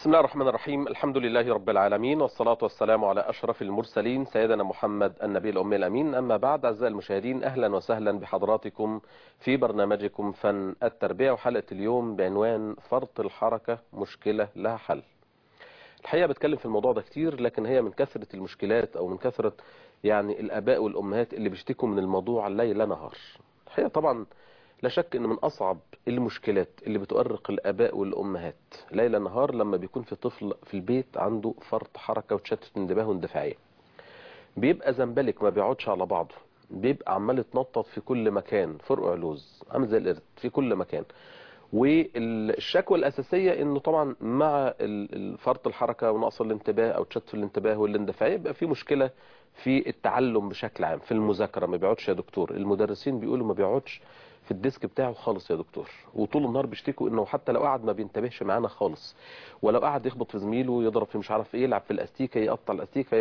بسم الله الرحمن الرحيم الحمد لله رب العالمين والصلاة والسلام على أشرف المرسلين سيدنا محمد النبي الأمي الأمين أما بعد أعزائي المشاهدين أهلا وسهلا بحضراتكم في برنامجكم فن التربية وحلقة اليوم بعنوان فرط الحركة مشكلة لها حل الحقيقة بتكلم في الموضوع ده كتير لكن هي من كثرة المشكلات أو من كثرة يعني الآباء والأمهات اللي بيشتكوا من الموضوع ليل نهار الحقيقة طبعا لا شك ان من اصعب المشكلات اللي بتؤرق الاباء والامهات ليل نهار لما بيكون في طفل في البيت عنده فرط حركه وتشتت انتباه واندفاعيه بيبقى زنبلك ما بيقعدش على بعضه بيبقى عمال يتنطط في كل مكان فرق علوز عامل زي القرد في كل مكان والشكوى الاساسيه انه طبعا مع فرط الحركه ونقص الانتباه او تشتت الانتباه والاندفاعيه بيبقى في مشكله في التعلم بشكل عام في المذاكره ما بيقعدش يا دكتور المدرسين بيقولوا ما بيقعدش في الديسك بتاعه خالص يا دكتور وطول النهار بيشتكوا انه حتى لو قعد ما بينتبهش معانا خالص ولو قعد يخبط في زميله يضرب في مش عارف ايه يلعب في الاستيكه يقطع الاستيكه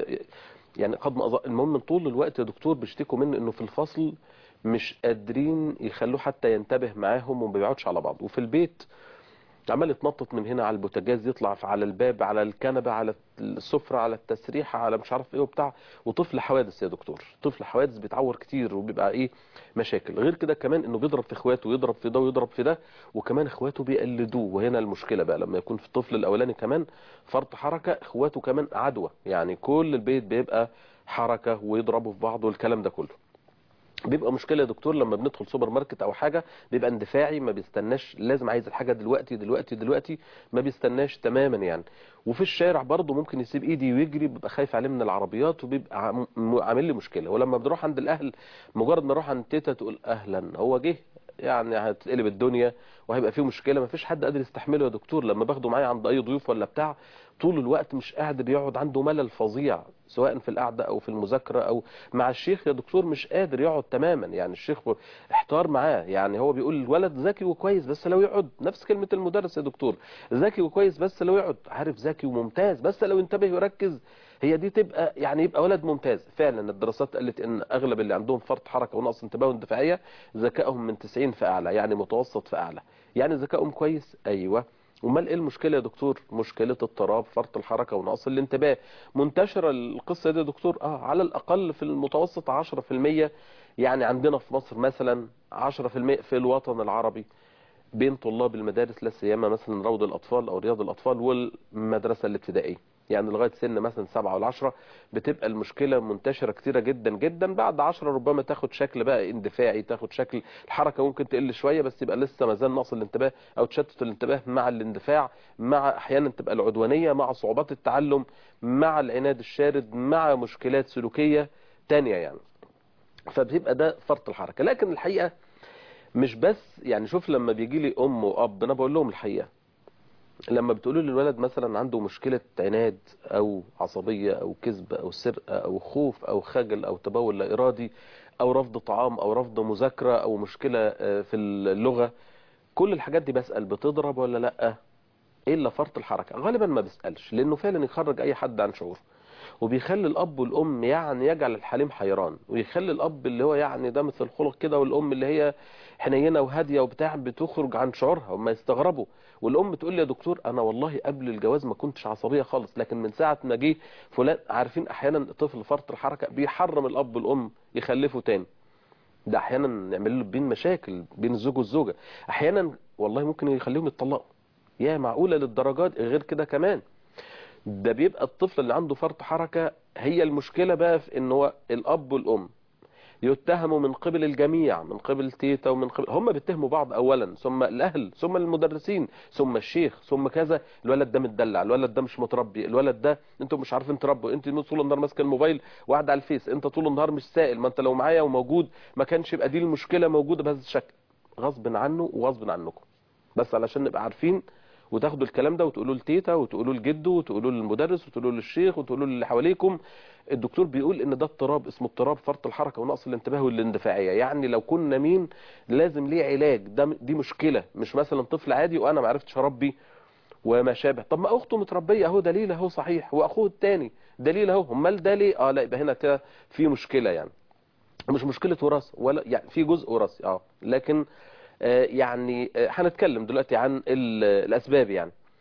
يعني قد ما المهم طول الوقت يا دكتور بيشتكوا منه انه في الفصل مش قادرين يخلوه حتى ينتبه معاهم وما بيقعدش على بعض وفي البيت عمال يتنطط من هنا على البوتاجاز يطلع على الباب على الكنبه على السفره على التسريحه على مش عارف ايه وبتاع وطفل حوادث يا دكتور طفل حوادث بيتعور كتير وبيبقى ايه مشاكل غير كده كمان انه بيضرب في اخواته ويضرب في ده ويضرب في ده وكمان اخواته بيقلدوه وهنا المشكله بقى لما يكون في الطفل الاولاني كمان فرط حركه اخواته كمان عدوى يعني كل البيت بيبقى حركه ويضربوا في بعض والكلام ده كله بيبقى مشكلة يا دكتور لما بندخل سوبر ماركت او حاجة بيبقى اندفاعي ما بيستناش لازم عايز الحاجة دلوقتي دلوقتي دلوقتي ما بيستناش تماما يعني وفي الشارع برضه ممكن يسيب ايدي ويجري بيبقى خايف عليه من العربيات وبيبقى عامل لي مشكلة ولما بنروح عند الاهل مجرد ما اروح عند تيتا تقول اهلا هو جه يعني هتقلب الدنيا وهيبقى فيه مشكلة ما فيش حد قادر يستحمله يا دكتور لما باخده معايا عند اي ضيوف ولا بتاع طول الوقت مش قاعد بيقعد عنده ملل فظيع سواء في القعدة او في المذاكرة او مع الشيخ يا دكتور مش قادر يقعد تماما يعني الشيخ احتار معاه يعني هو بيقول الولد ذكي وكويس بس لو يقعد نفس كلمة المدرس يا دكتور ذكي وكويس بس لو يقعد عارف ذكي وممتاز بس لو ينتبه ويركز هي دي تبقى يعني يبقى ولد ممتاز فعلا الدراسات قالت ان اغلب اللي عندهم فرط حركة ونقص انتباه واندفاعية ذكائهم من 90 فاعلى يعني متوسط فاعلى يعني ذكائهم كويس ايوه امال ايه المشكله يا دكتور مشكله اضطراب فرط الحركه ونقص الانتباه منتشره القصه دي يا دكتور اه على الاقل في المتوسط 10% يعني عندنا في مصر مثلا 10% في الوطن العربي بين طلاب المدارس لا سيما مثلا روض الاطفال او رياض الاطفال والمدرسه الابتدائيه يعني لغايه سن مثلا 7 ولا 10 بتبقى المشكله منتشره كتيره جدا جدا بعد 10 ربما تاخد شكل بقى اندفاعي تاخد شكل الحركه ممكن تقل شويه بس يبقى لسه ما زال نقص الانتباه او تشتت الانتباه مع الاندفاع مع احيانا تبقى العدوانيه مع صعوبات التعلم مع العناد الشارد مع مشكلات سلوكيه تانية يعني فبيبقى ده فرط الحركه لكن الحقيقه مش بس يعني شوف لما بيجي لي ام واب انا بقول لهم الحقيقه لما بتقولوا لي الولد مثلا عنده مشكلة عناد او عصبية او كذب او سرقة او خوف او خجل او تبول لا ارادي او رفض طعام او رفض مذاكرة او مشكلة في اللغة كل الحاجات دي بسأل بتضرب ولا لا الا فرط الحركة غالبا ما بسألش لانه فعلا يخرج اي حد عن شعور وبيخلي الاب والام يعني يجعل الحليم حيران ويخلي الاب اللي هو يعني ده مثل الخلق كده والام اللي هي حنينه وهاديه وبتاع بتخرج عن شعورها وما يستغربوا والام تقول لي يا دكتور انا والله قبل الجواز ما كنتش عصبيه خالص لكن من ساعه ما جه فلان عارفين احيانا طفل فرط الحركه بيحرم الاب والام يخلفوا تاني ده احيانا نعمل له بين مشاكل بين الزوج والزوجه احيانا والله ممكن يخليهم يتطلقوا يا معقوله للدرجات غير كده كمان ده بيبقى الطفل اللي عنده فرط حركة هي المشكلة بقى في ان هو الاب والام يتهموا من قبل الجميع من قبل تيتا ومن قبل هم بيتهموا بعض اولا ثم الاهل ثم المدرسين ثم الشيخ ثم كذا الولد ده متدلع الولد ده مش متربي الولد ده انتوا مش عارفين تربوا انت طول النهار ماسك الموبايل وقاعد على الفيس انت طول النهار مش سائل ما انت لو معايا وموجود ما كانش يبقى دي المشكلة موجودة بهذا الشكل غصب عنه وغصب عنكم بس علشان نبقى عارفين وتاخدوا الكلام ده وتقولوا لتيتا وتقولوا لجده وتقولوا للمدرس وتقولوا للشيخ وتقولوا للي حواليكم الدكتور بيقول ان ده اضطراب اسمه اضطراب فرط الحركه ونقص الانتباه والاندفاعيه يعني لو كنا مين لازم ليه علاج ده دي مشكله مش مثلا طفل عادي وانا ما عرفتش اربي وما شابه طب ما اخته متربيه اهو دليل اهو صحيح واخوه الثاني دليل اهو امال ده ليه اه لا يبقى هنا كده في مشكله يعني مش مشكله وراثه ولا يعني في جزء وراثي اه لكن آه يعني آه هنتكلم دلوقتي عن الاسباب يعني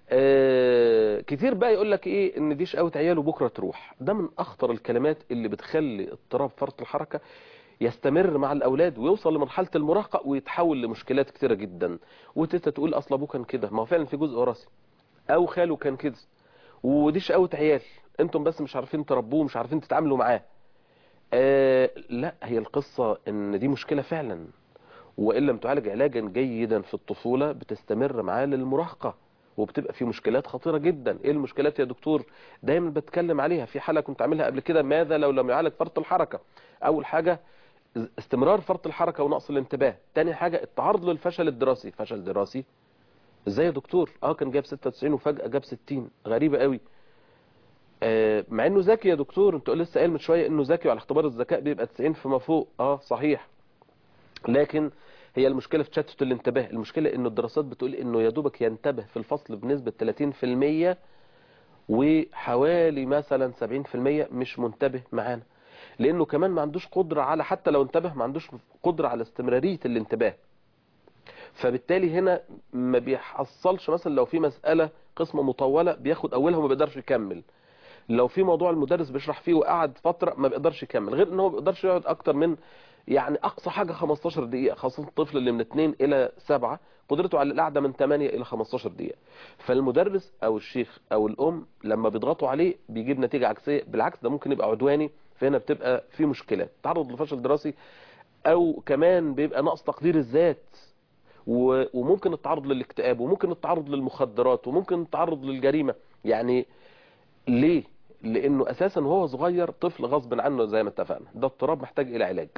آه كتير بقى يقول لك ايه ان دي شقاوة عياله بكرة تروح ده من اخطر الكلمات اللي بتخلي اضطراب فرط الحركة يستمر مع الاولاد ويوصل لمرحلة المراهقة ويتحول لمشكلات كتيرة جدا وتيتا تقول اصل ابوه كان كده ما هو فعلا في جزء وراثي او خاله كان كده ودي شقاوة عيال انتم بس مش عارفين تربوه مش عارفين تتعاملوا معاه آه لا هي القصة ان دي مشكلة فعلا وإن لم تعالج علاجا جيدا في الطفولة بتستمر معاه للمراهقة وبتبقى في مشكلات خطيرة جدا ايه المشكلات يا دكتور دايما بتكلم عليها في حالة كنت عاملها قبل كده ماذا لو لم يعالج فرط الحركة اول حاجة استمرار فرط الحركة ونقص الانتباه تاني حاجة التعرض للفشل الدراسي فشل دراسي ازاي يا دكتور اه كان جاب 96 وفجأة جاب 60 غريبة قوي آه مع انه ذكي يا دكتور انت لسه قايل من شوية انه ذكي وعلى اختبار الذكاء بيبقى 90 فما فوق اه صحيح لكن هي المشكلة في تشتت الانتباه المشكلة انه الدراسات بتقول انه يا دوبك ينتبه في الفصل بنسبة 30% وحوالي مثلا 70% مش منتبه معانا لانه كمان ما عندوش قدرة على حتى لو انتبه ما عندوش قدرة على استمرارية الانتباه فبالتالي هنا ما بيحصلش مثلا لو في مسألة قسمة مطولة بياخد اولها وما بيقدرش يكمل لو في موضوع المدرس بيشرح فيه وقعد فترة ما بيقدرش يكمل غير ان هو ما بيقدرش يقعد اكتر من يعني اقصى حاجة 15 دقيقة خاصة الطفل اللي من 2 الى 7 قدرته على القعدة من 8 الى 15 دقيقة فالمدرس او الشيخ او الام لما بيضغطوا عليه بيجيب نتيجة عكسية بالعكس ده ممكن يبقى عدواني فهنا بتبقى في مشكلة تعرض لفشل دراسي او كمان بيبقى نقص تقدير الذات وممكن التعرض للاكتئاب وممكن التعرض للمخدرات وممكن التعرض للجريمة يعني ليه لانه اساسا وهو صغير طفل غصب عنه زي ما اتفقنا ده اضطراب محتاج الى علاج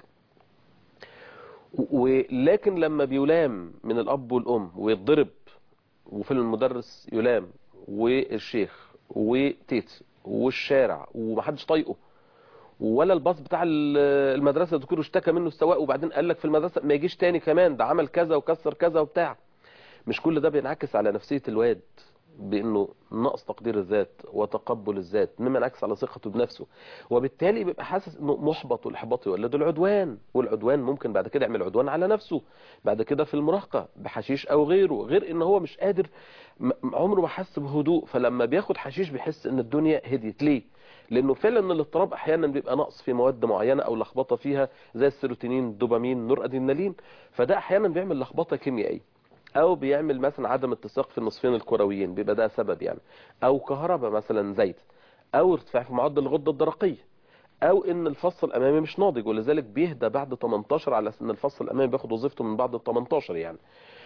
ولكن لما بيلام من الاب والام ويتضرب وفي المدرس يلام والشيخ وتيت والشارع ومحدش طايقه ولا الباص بتاع المدرسة الدكتور اشتكى منه السواق وبعدين قال لك في المدرسة ما يجيش تاني كمان ده عمل كذا وكسر كذا وبتاع مش كل ده بينعكس على نفسية الواد بانه نقص تقدير الذات وتقبل الذات مما ينعكس على ثقته بنفسه وبالتالي بيبقى حاسس انه محبط والاحباط يولد العدوان والعدوان ممكن بعد كده يعمل عدوان على نفسه بعد كده في المراهقه بحشيش او غيره غير ان هو مش قادر عمره ما حس بهدوء فلما بياخد حشيش بيحس ان الدنيا هديت ليه لانه فعلا الاضطراب احيانا بيبقى نقص في مواد معينه او لخبطه فيها زي السيروتونين الدوبامين نور ادرينالين فده احيانا بيعمل لخبطه كيميائيه او بيعمل مثلا عدم اتساق في النصفين الكرويين بيبقى ده سبب يعني او كهرباء مثلا زيت او ارتفاع في معدل الغده الدرقيه او ان الفص الامامي مش ناضج ولذلك بيهدى بعد 18 على ان الفص الامامي بياخد وظيفته من بعد ال 18 يعني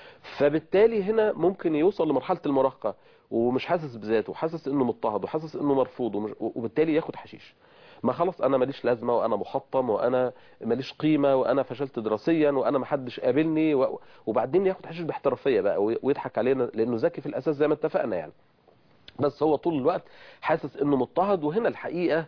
فبالتالي هنا ممكن يوصل لمرحله المراهقه ومش حاسس بذاته وحاسس انه مضطهد وحاسس انه مرفوض ومش وبالتالي ياخد حشيش ما خلاص انا ماليش لازمه وانا محطم وانا ماليش قيمه وانا فشلت دراسيا وانا ما حدش قابلني و... وبعدين ياخد حشيش باحترافيه بقى ويضحك علينا لانه ذكي في الاساس زي ما اتفقنا يعني بس هو طول الوقت حاسس انه مضطهد وهنا الحقيقه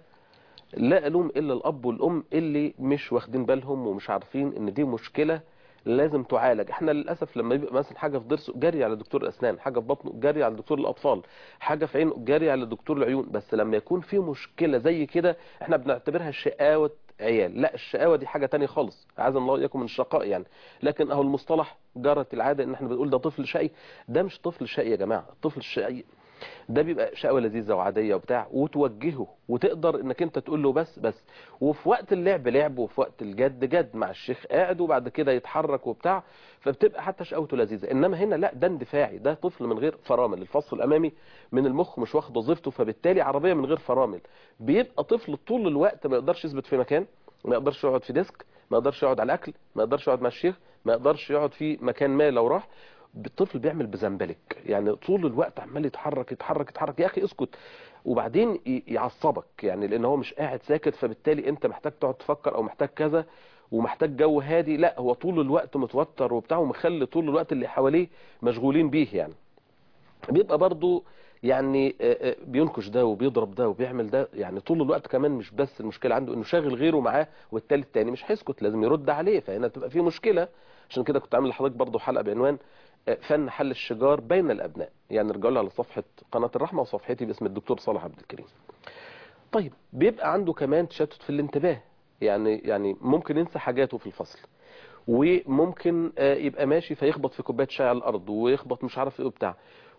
لا الوم الا الاب والام اللي مش واخدين بالهم ومش عارفين ان دي مشكله لازم تعالج احنا للاسف لما يبقى مثلا حاجه في ضرسه جري على دكتور الاسنان حاجه في بطنه جري على دكتور الاطفال حاجه في عينه جري على دكتور العيون بس لما يكون في مشكله زي كده احنا بنعتبرها شقاوه عيال لا الشقاوه دي حاجه تانية خالص عايز الله اياكم من الشقاء يعني لكن اهو المصطلح جرت العاده ان احنا بنقول ده طفل شقي ده مش طفل شقي يا جماعه الطفل الشقي ده بيبقى شقوة لذيذة وعادية وبتاع وتوجهه وتقدر انك انت تقول له بس بس وفي وقت اللعب لعب وفي وقت الجد جد مع الشيخ قاعد وبعد كده يتحرك وبتاع فبتبقى حتى شقوته لذيذة انما هنا لا ده اندفاعي ده طفل من غير فرامل الفص الامامي من المخ مش واخد وظيفته فبالتالي عربية من غير فرامل بيبقى طفل طول الوقت ما يقدرش يثبت في مكان ما يقدرش يقعد في ديسك ما يقدرش يقعد على الاكل ما يقدرش يقعد مع الشيخ ما يقدرش يقعد في مكان ما لو راح الطفل بيعمل بزنبلك يعني طول الوقت عمال يتحرك يتحرك يتحرك يا اخي اسكت وبعدين يعصبك يعني لان هو مش قاعد ساكت فبالتالي انت محتاج تقعد تفكر او محتاج كذا ومحتاج جو هادي لا هو طول الوقت متوتر وبتاع ومخلي طول الوقت اللي حواليه مشغولين بيه يعني بيبقى برضو يعني بينكش ده وبيضرب ده وبيعمل ده يعني طول الوقت كمان مش بس المشكلة عنده انه شاغل غيره معاه والتالي التاني مش هيسكت لازم يرد عليه فهنا تبقى في مشكلة عشان كده كنت عامل لحضرتك برضو حلقة بعنوان فن حل الشجار بين الابناء يعني ارجعوا على صفحة قناة الرحمة وصفحتي باسم الدكتور صالح عبد الكريم طيب بيبقى عنده كمان تشتت في الانتباه يعني يعني ممكن ينسى حاجاته في الفصل وممكن آه، يبقى ماشي فيخبط في كوبايه شاي على الارض ويخبط مش عارف ايه وبتاع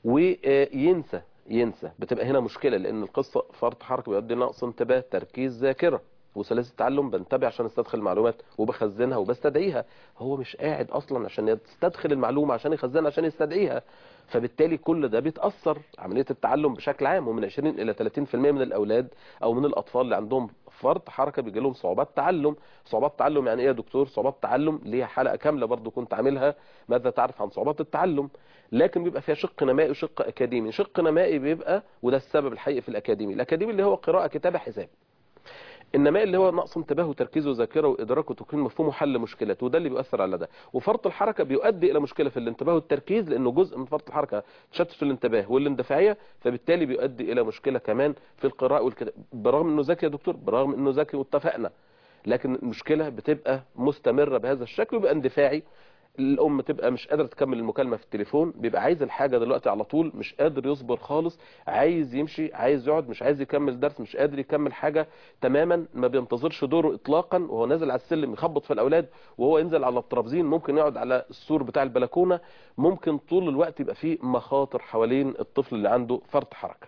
وينسى ينسى بتبقى هنا مشكله لان القصه فرط حركه بيؤدي لنقص انتباه تركيز ذاكره وسلاسل التعلم بنتبع عشان استدخل المعلومات وبخزنها وبستدعيها هو مش قاعد اصلا عشان يستدخل المعلومه عشان يخزنها عشان يستدعيها فبالتالي كل ده بيتاثر عمليه التعلم بشكل عام ومن 20 الى 30% من الاولاد او من الاطفال اللي عندهم فرط حركه بيجي لهم صعوبات تعلم صعوبات تعلم يعني ايه يا دكتور صعوبات تعلم ليها حلقه كامله برضو كنت عاملها ماذا تعرف عن صعوبات التعلم لكن بيبقى فيها شق نمائي وشق اكاديمي شق نمائي بيبقى وده السبب الحقيقي في الاكاديمي الاكاديمي اللي هو قراءه كتابه حساب النماء اللي هو نقص انتباه وتركيز وذاكره وادراك وتكوين مفهوم وحل مشكلات وده اللي بيؤثر على ده وفرط الحركه بيؤدي الى مشكله في الانتباه والتركيز لانه جزء من فرط الحركه تشتت في الانتباه والاندفاعيه فبالتالي بيؤدي الى مشكله كمان في القراءه والكتاب برغم انه ذكي يا دكتور برغم انه ذكي واتفقنا لكن المشكله بتبقى مستمره بهذا الشكل ويبقى اندفاعي الام تبقى مش قادره تكمل المكالمه في التليفون بيبقى عايز الحاجه دلوقتي على طول مش قادر يصبر خالص عايز يمشي عايز يقعد مش عايز يكمل درس مش قادر يكمل حاجه تماما ما بينتظرش دوره اطلاقا وهو نازل على السلم يخبط في الاولاد وهو ينزل على الترابزين ممكن يقعد على السور بتاع البلكونه ممكن طول الوقت يبقى فيه مخاطر حوالين الطفل اللي عنده فرط حركه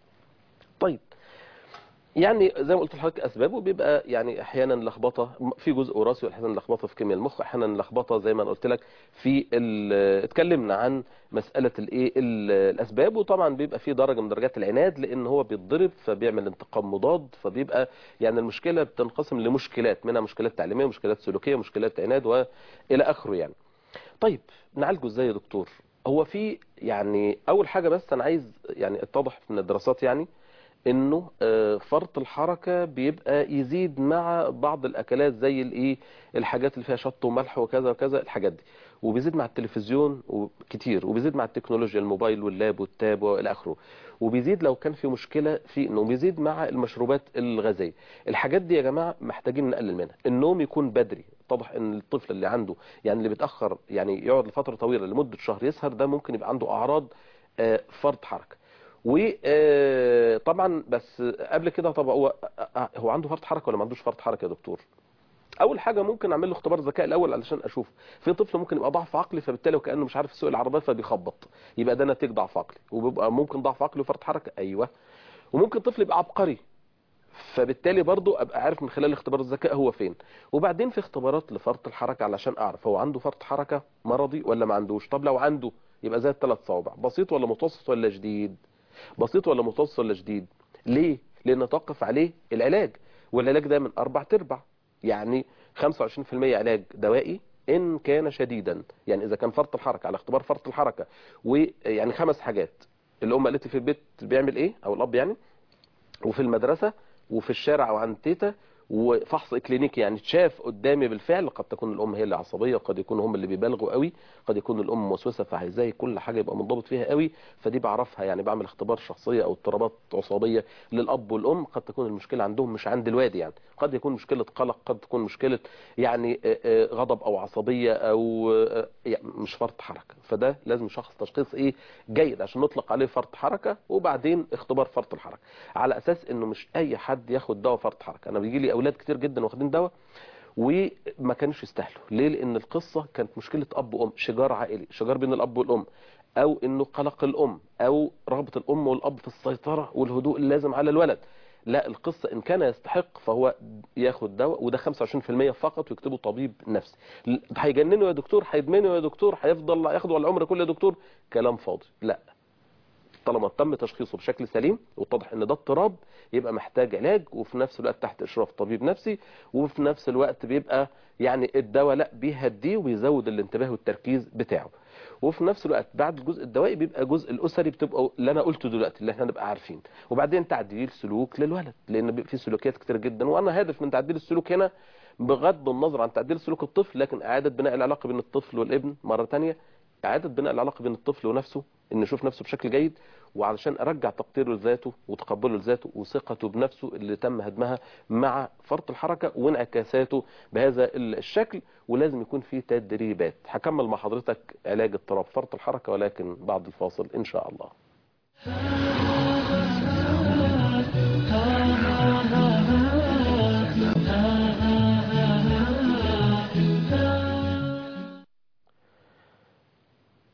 طيب يعني زي ما قلت لحضرتك اسبابه بيبقى يعني احيانا لخبطه في جزء وراثي واحيانا لخبطه في كيمياء المخ احيانا لخبطه زي ما انا قلت لك في ال- اتكلمنا عن مساله الايه ال- الاسباب وطبعا بيبقى في درجه من درجات العناد لان هو بيتضرب فبيعمل انتقام مضاد فبيبقى يعني المشكله بتنقسم لمشكلات منها مشكلات تعليميه ومشكلات سلوكيه ومشكلات عناد والى اخره يعني طيب نعالجه ازاي يا دكتور هو في يعني اول حاجه بس انا عايز يعني اتضح من الدراسات يعني انه آه، فرط الحركه بيبقى يزيد مع بعض الاكلات زي الايه الحاجات اللي فيها شط وملح وكذا وكذا الحاجات دي وبيزيد مع التلفزيون كتير وبيزيد مع التكنولوجيا الموبايل واللاب والتاب والى اخره وبيزيد لو كان في مشكله في انه بيزيد مع المشروبات الغازيه الحاجات دي يا جماعه محتاجين نقلل منها النوم يكون بدري اتضح ان الطفل اللي عنده يعني اللي بيتاخر يعني يقعد لفتره طويله لمده شهر يسهر ده ممكن يبقى عنده اعراض آه، فرط حركه وطبعا بس قبل كده طب هو هو عنده فرط حركه ولا ما عندوش فرط حركه يا دكتور اول حاجه ممكن اعمل له اختبار ذكاء الاول علشان اشوف في طفل ممكن يبقى ضعف عقلي فبالتالي وكانه مش عارف يسوق العربيه فبيخبط يبقى ده نتيجه ضعف عقلي وبيبقى ممكن ضعف عقلي وفرط حركه ايوه وممكن طفل يبقى عبقري فبالتالي برضو ابقى عارف من خلال اختبار الذكاء هو فين وبعدين في اختبارات لفرط الحركه علشان اعرف هو عنده فرط حركه مرضي ولا ما عندوش طب لو عنده يبقى زي الثلاث صوابع بسيط ولا متوسط ولا شديد بسيط ولا متوسط ولا شديد ليه لان توقف عليه العلاج والعلاج ده من اربع تربع يعني 25% علاج دوائي ان كان شديدا يعني اذا كان فرط الحركه على اختبار فرط الحركه ويعني خمس حاجات الام قالت لي في البيت بيعمل ايه او الاب يعني وفي المدرسه وفي الشارع او عند تيتا وفحص اكلينيكي يعني تشاف قدامي بالفعل قد تكون الام هي اللي عصبيه وقد يكون هم اللي بيبالغوا قوي قد يكون الام موسوسه فعايزاه كل حاجه يبقى منضبط فيها قوي فدي بعرفها يعني بعمل اختبار شخصيه او اضطرابات عصابيه للاب والام قد تكون المشكله عندهم مش عند الواد يعني قد يكون مشكله قلق قد تكون مشكله يعني آه، آه، غضب او عصبيه او آه، يعني مش فرط حركه فده لازم شخص تشخيص ايه جيد عشان نطلق عليه فرط حركه وبعدين اختبار فرط الحركه على اساس انه مش اي حد ياخد دواء فرط حركه انا بيجي لي اولاد كتير جدا واخدين دواء وما كانوش يستاهلوا ليه لان القصه كانت مشكله اب وام شجار عائلي شجار بين الاب والام او انه قلق الام او رغبه الام والاب في السيطره والهدوء اللازم على الولد لا القصه ان كان يستحق فهو ياخد دواء وده 25% فقط ويكتبه طبيب نفسي ل- هيجننه يا دكتور هيدمنه يا دكتور هيفضل ياخده على العمر كله يا دكتور كلام فاضي لا طالما تم تشخيصه بشكل سليم واتضح ان ده اضطراب يبقى محتاج علاج وفي نفس الوقت تحت اشراف طبيب نفسي وفي نفس الوقت بيبقى يعني الدواء لا بيهديه ويزود الانتباه والتركيز بتاعه وفي نفس الوقت بعد الجزء الدوائي بيبقى الجزء الاسري بتبقى اللي انا قلته دلوقتي اللي احنا نبقى عارفين وبعدين تعديل سلوك للولد لان بيبقى في سلوكيات كتير جدا وانا هدف من تعديل السلوك هنا بغض النظر عن تعديل سلوك الطفل لكن اعاده بناء العلاقه بين الطفل والابن مره ثانيه اعاده بناء العلاقه بين الطفل ونفسه ان يشوف نفسه بشكل جيد وعلشان ارجع تقديره لذاته وتقبله لذاته وثقته بنفسه اللي تم هدمها مع فرط الحركه وانعكاساته بهذا الشكل ولازم يكون في تدريبات هكمل مع حضرتك علاج اضطراب فرط الحركه ولكن بعد الفاصل ان شاء الله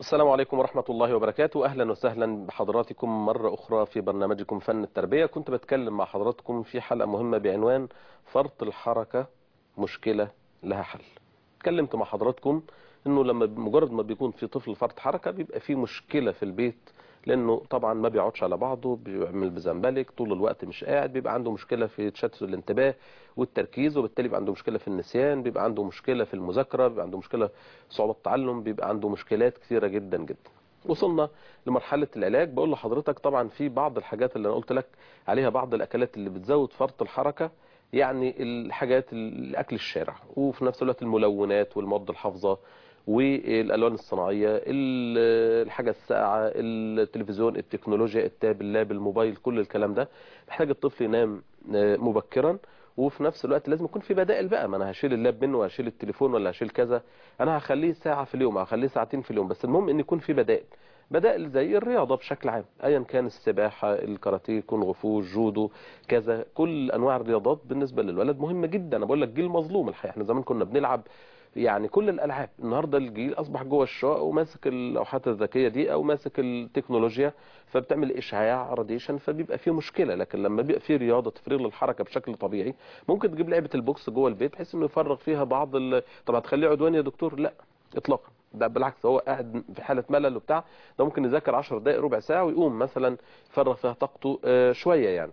السلام عليكم ورحمة الله وبركاته أهلا وسهلا بحضراتكم مرة أخرى في برنامجكم فن التربية كنت بتكلم مع حضراتكم في حلقة مهمة بعنوان فرط الحركة مشكلة لها حل اتكلمت مع حضراتكم انه لما مجرد ما بيكون في طفل فرط حركة بيبقى في مشكلة في البيت لانه طبعا ما بيقعدش على بعضه بيعمل بزنبلك طول الوقت مش قاعد بيبقى عنده مشكلة في تشتت الانتباه والتركيز وبالتالي بيبقى عنده مشكلة في النسيان بيبقى عنده مشكلة في المذاكرة بيبقى عنده مشكلة في صعوبة التعلم بيبقى عنده مشكلات كثيرة جدا جدا وصلنا لمرحلة العلاج بقول لحضرتك طبعا في بعض الحاجات اللي انا قلت لك عليها بعض الاكلات اللي بتزود فرط الحركة يعني الحاجات الاكل الشارع وفي نفس الوقت الملونات والمواد الحافظة والالوان الصناعيه الحاجه الساقعه التلفزيون التكنولوجيا التاب اللاب الموبايل كل الكلام ده محتاج الطفل ينام مبكرا وفي نفس الوقت لازم يكون في بدائل بقى ما انا هشيل اللاب منه وهشيل التليفون ولا هشيل كذا انا هخليه ساعه في اليوم هخليه ساعتين في اليوم بس المهم ان يكون في بدائل بدائل زي الرياضه بشكل عام ايا كان السباحه الكاراتيه كونغ فو جودو كذا كل انواع الرياضات بالنسبه للولد مهمه جدا انا بقول لك جيل مظلوم الحقيقه احنا زمان كنا بنلعب يعني كل الالعاب النهارده الجيل اصبح جوه الشقق وماسك اللوحات الذكيه دي او ماسك التكنولوجيا فبتعمل اشعاع راديشن فبيبقى فيه مشكله لكن لما بيبقى فيه رياضه تفريغ للحركه بشكل طبيعي ممكن تجيب لعبه البوكس جوه البيت بحيث انه يفرغ فيها بعض ال... طب هتخليه عدواني يا دكتور لا اطلاقا ده بالعكس هو قاعد في حاله ملل وبتاع ده ممكن يذاكر 10 دقائق ربع ساعه ويقوم مثلا يفرغ فيها طاقته شويه يعني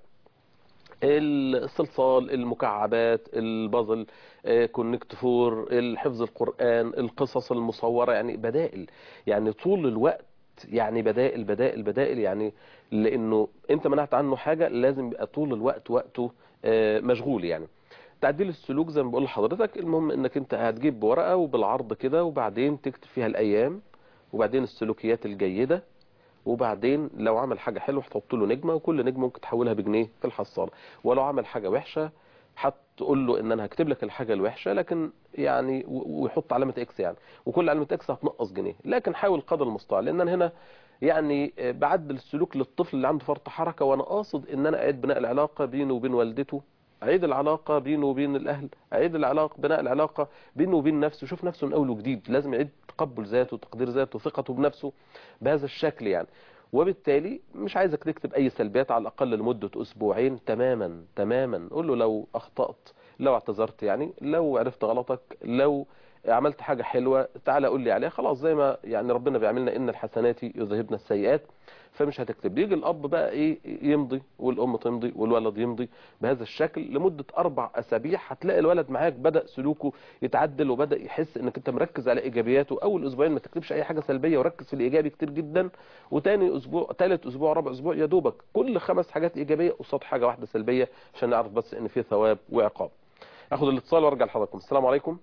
الصلصال المكعبات البازل كونكت فور الحفظ القرآن القصص المصورة يعني بدائل يعني طول الوقت يعني بدائل بدائل بدائل يعني لانه انت منعت عنه حاجة لازم يبقى طول الوقت وقته مشغول يعني تعديل السلوك زي ما بقول لحضرتك المهم انك انت هتجيب ورقة وبالعرض كده وبعدين تكتب فيها الايام وبعدين السلوكيات الجيدة وبعدين لو عمل حاجة حلوة هتحط له نجمة وكل نجمة ممكن تحولها بجنيه في الحصالة ولو عمل حاجة وحشة هتقول له ان انا هكتب لك الحاجة الوحشة لكن يعني ويحط علامة اكس يعني وكل علامة اكس هتنقص جنيه لكن حاول قدر المستطاع لان انا هنا يعني بعدل السلوك للطفل اللي عنده فرط حركة وانا قاصد ان انا اعيد بناء العلاقة بينه وبين والدته اعيد العلاقة بينه وبين الاهل اعيد العلاقة بناء العلاقة بينه وبين نفسه شوف نفسه من اول وجديد لازم يعيد تقبل ذاته تقدير ذاته ثقته بنفسه بهذا الشكل يعني وبالتالي مش عايزك تكتب اي سلبيات على الاقل لمدة اسبوعين تماما تماما قول له لو اخطأت لو اعتذرت يعني لو عرفت غلطك لو عملت حاجة حلوة تعالى قول لي عليها خلاص زي ما يعني ربنا بيعملنا ان الحسنات يذهبن السيئات فمش هتكتب يجي الاب بقى ايه يمضي والام تمضي والولد يمضي بهذا الشكل لمدة اربع اسابيع هتلاقي الولد معاك بدأ سلوكه يتعدل وبدأ يحس انك انت مركز على ايجابياته اول اسبوعين ما تكتبش اي حاجة سلبية وركز في الايجابي كتير جدا وتاني اسبوع ثالث اسبوع رابع اسبوع يا دوبك كل خمس حاجات ايجابية قصاد حاجة واحدة سلبية عشان نعرف بس ان في ثواب وعقاب اخد الاتصال وارجع لحضراتكم السلام عليكم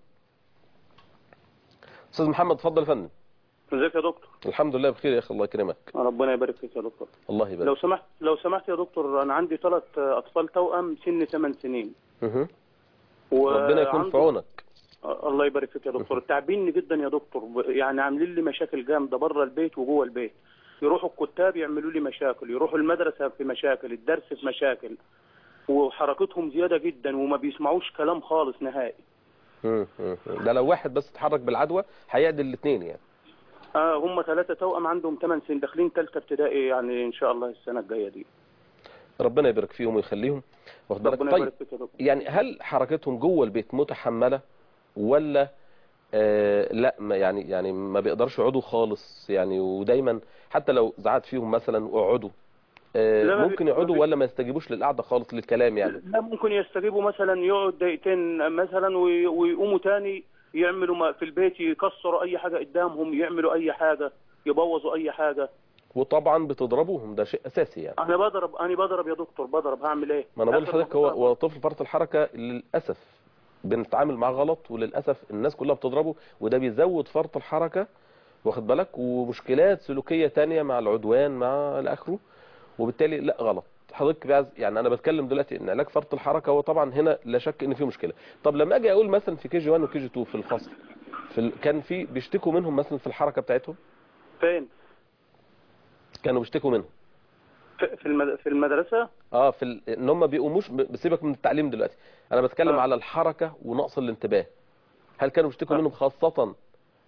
استاذ محمد اتفضل يا فندم ازيك يا دكتور الحمد لله بخير يا اخي الله يكرمك ربنا يبارك فيك يا دكتور الله يبارك لو سمحت لو سمحت يا دكتور انا عندي ثلاث اطفال توأم سن 8 سنين مه. ربنا يكون في عونك الله يبارك فيك يا دكتور تعبيني جدا يا دكتور يعني عاملين لي مشاكل جامده بره البيت وجوه البيت يروحوا الكتاب يعملوا لي مشاكل يروحوا المدرسه في مشاكل الدرس في مشاكل وحركتهم زياده جدا وما بيسمعوش كلام خالص نهائي مم. مم. ده لو واحد بس اتحرك بالعدوى هيعدل الاثنين يعني اه هم ثلاثه توأم عندهم 8 سنين داخلين ثالثه ابتدائي يعني ان شاء الله السنه الجايه دي ربنا يبارك فيهم ويخليهم واخد بالك ربنا طيب يبارك فيك يا دكتور يعني هل حركتهم جوه البيت متحمله ولا آه لا ما يعني يعني ما بيقدرش يقعدوا خالص يعني ودايما حتى لو زعقت فيهم مثلا اقعدوا آه لا، ما بي- ممكن ما يقعدوا بي- ولا ما يستجيبوش للقعده خالص للكلام يعني لا ممكن يستجيبوا مثلا يقعد دقيقتين مثلا وي- ويقوموا تاني يعملوا ما في البيت يكسروا اي حاجه قدامهم يعملوا اي حاجه يبوظوا اي حاجه وطبعا بتضربوهم ده شيء اساسي يعني انا بضرب انا بضرب يا دكتور بضرب هعمل ايه ما انا بقول آخر لحضرتك هو مرة هو طفل فرط الحركه للاسف بنتعامل معاه غلط وللاسف الناس كلها بتضربه وده بيزود فرط الحركه واخد بالك ومشكلات سلوكيه تانية مع العدوان مع الاخره وبالتالي لا غلط حضرتك بقى يعني انا بتكلم دلوقتي ان علاج فرط الحركه هو طبعا هنا لا شك ان في مشكله طب لما اجي اقول مثلا في كي جي 1 وكي جي 2 في الفصل في ال... كان في بيشتكوا منهم مثلا في الحركه بتاعتهم فين كانوا بيشتكوا منهم في في المد- في المدرسه اه في ال... ان هم بيقوموش ب- بسيبك من التعليم دلوقتي انا بتكلم آه. على الحركه ونقص الانتباه هل كانوا بيشتكوا آه. منهم خاصه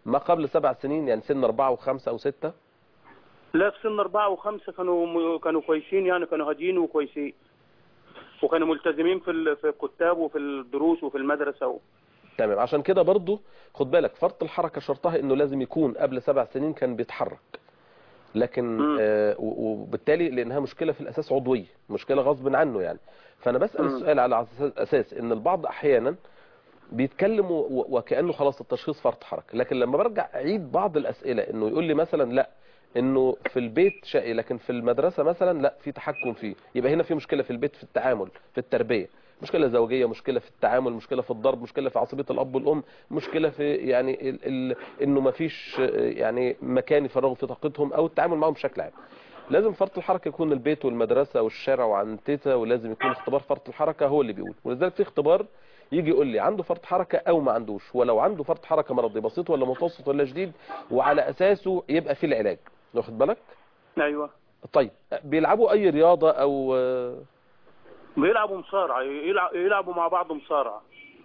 ما قبل سبع سنين يعني سن أربعة وخمسة أو ستة لا في سن أربعة وخمسة كانوا كانوا كويسين يعني كانوا هاديين وكويسين وكانوا ملتزمين في ال- في الكتاب وفي الدروس وفي المدرسة و... تمام عشان كده برضو خد بالك فرط الحركة شرطها انه لازم يكون قبل سبع سنين كان بيتحرك لكن مم. آه و- وبالتالي لانها مشكلة في الاساس عضوية مشكلة غصب عنه يعني فانا بسأل مم. السؤال على أساس- اساس ان البعض احيانا بيتكلم و- وكأنه خلاص التشخيص فرط حركة لكن لما برجع اعيد بعض الاسئلة انه يقول لي مثلا لا انه في البيت شقي لكن في المدرسة مثلا لا في تحكم فيه يبقى هنا في مشكلة في البيت في التعامل في التربية مشكلة زوجية مشكلة في التعامل مشكلة في الضرب مشكلة في عصبية الأب والأم مشكلة في يعني ال ال إنه ما فيش يعني مكان يفرغوا في طاقتهم أو التعامل معهم بشكل عام لازم فرط الحركة يكون البيت والمدرسة والشارع وعن تيتا ولازم يكون اختبار فرط الحركة هو اللي بيقول ولذلك في اختبار يجي يقول لي عنده فرط حركة أو ما عندوش ولو عنده فرط حركة مرضي بسيط ولا متوسط ولا شديد وعلى أساسه يبقى فيه العلاج واخد بالك أيوة طيب بيلعبوا أي رياضة أو بيلعبوا مصارعة يلع- يلعبوا مع بعض مصارعة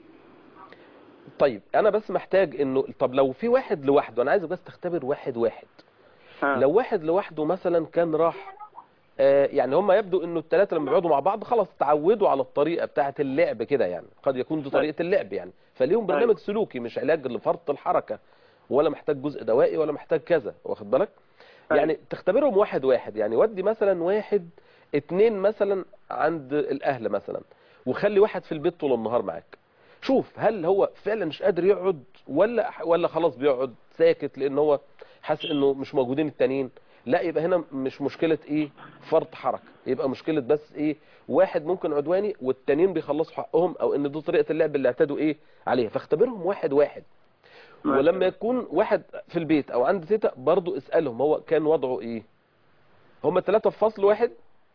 طيب انا بس محتاج انه طب لو في واحد لوحده انا عايزك بس تختبر واحد واحد ها. لو واحد لوحده مثلا كان راح آه، يعني هم يبدو انه الثلاثه لما بيقعدوا مع بعض خلاص تعودوا على الطريقه بتاعه اللعب كده يعني قد يكون دي طريقه اللعب يعني فليهم برنامج أيوة. سلوكي مش علاج لفرط الحركه ولا محتاج جزء دوائي ولا محتاج كذا واخد بالك أيوة. يعني تختبرهم واحد واحد يعني ودي مثلا واحد اتنين مثلا عند الاهل مثلا وخلي واحد في البيت طول النهار معاك شوف هل هو فعلا مش قادر يقعد ولا ولا خلاص بيقعد ساكت لان هو حاسس انه مش موجودين التانيين لا يبقى هنا مش مشكلة ايه فرط حركة يبقى مشكلة بس ايه واحد ممكن عدواني والتانيين بيخلصوا حقهم او ان دي طريقة اللعب اللي اعتادوا ايه عليها فاختبرهم واحد واحد ماشي. ولما يكون واحد في البيت او عند تيتا برضو اسألهم هو كان وضعه ايه هما الثلاثة في فصل واحد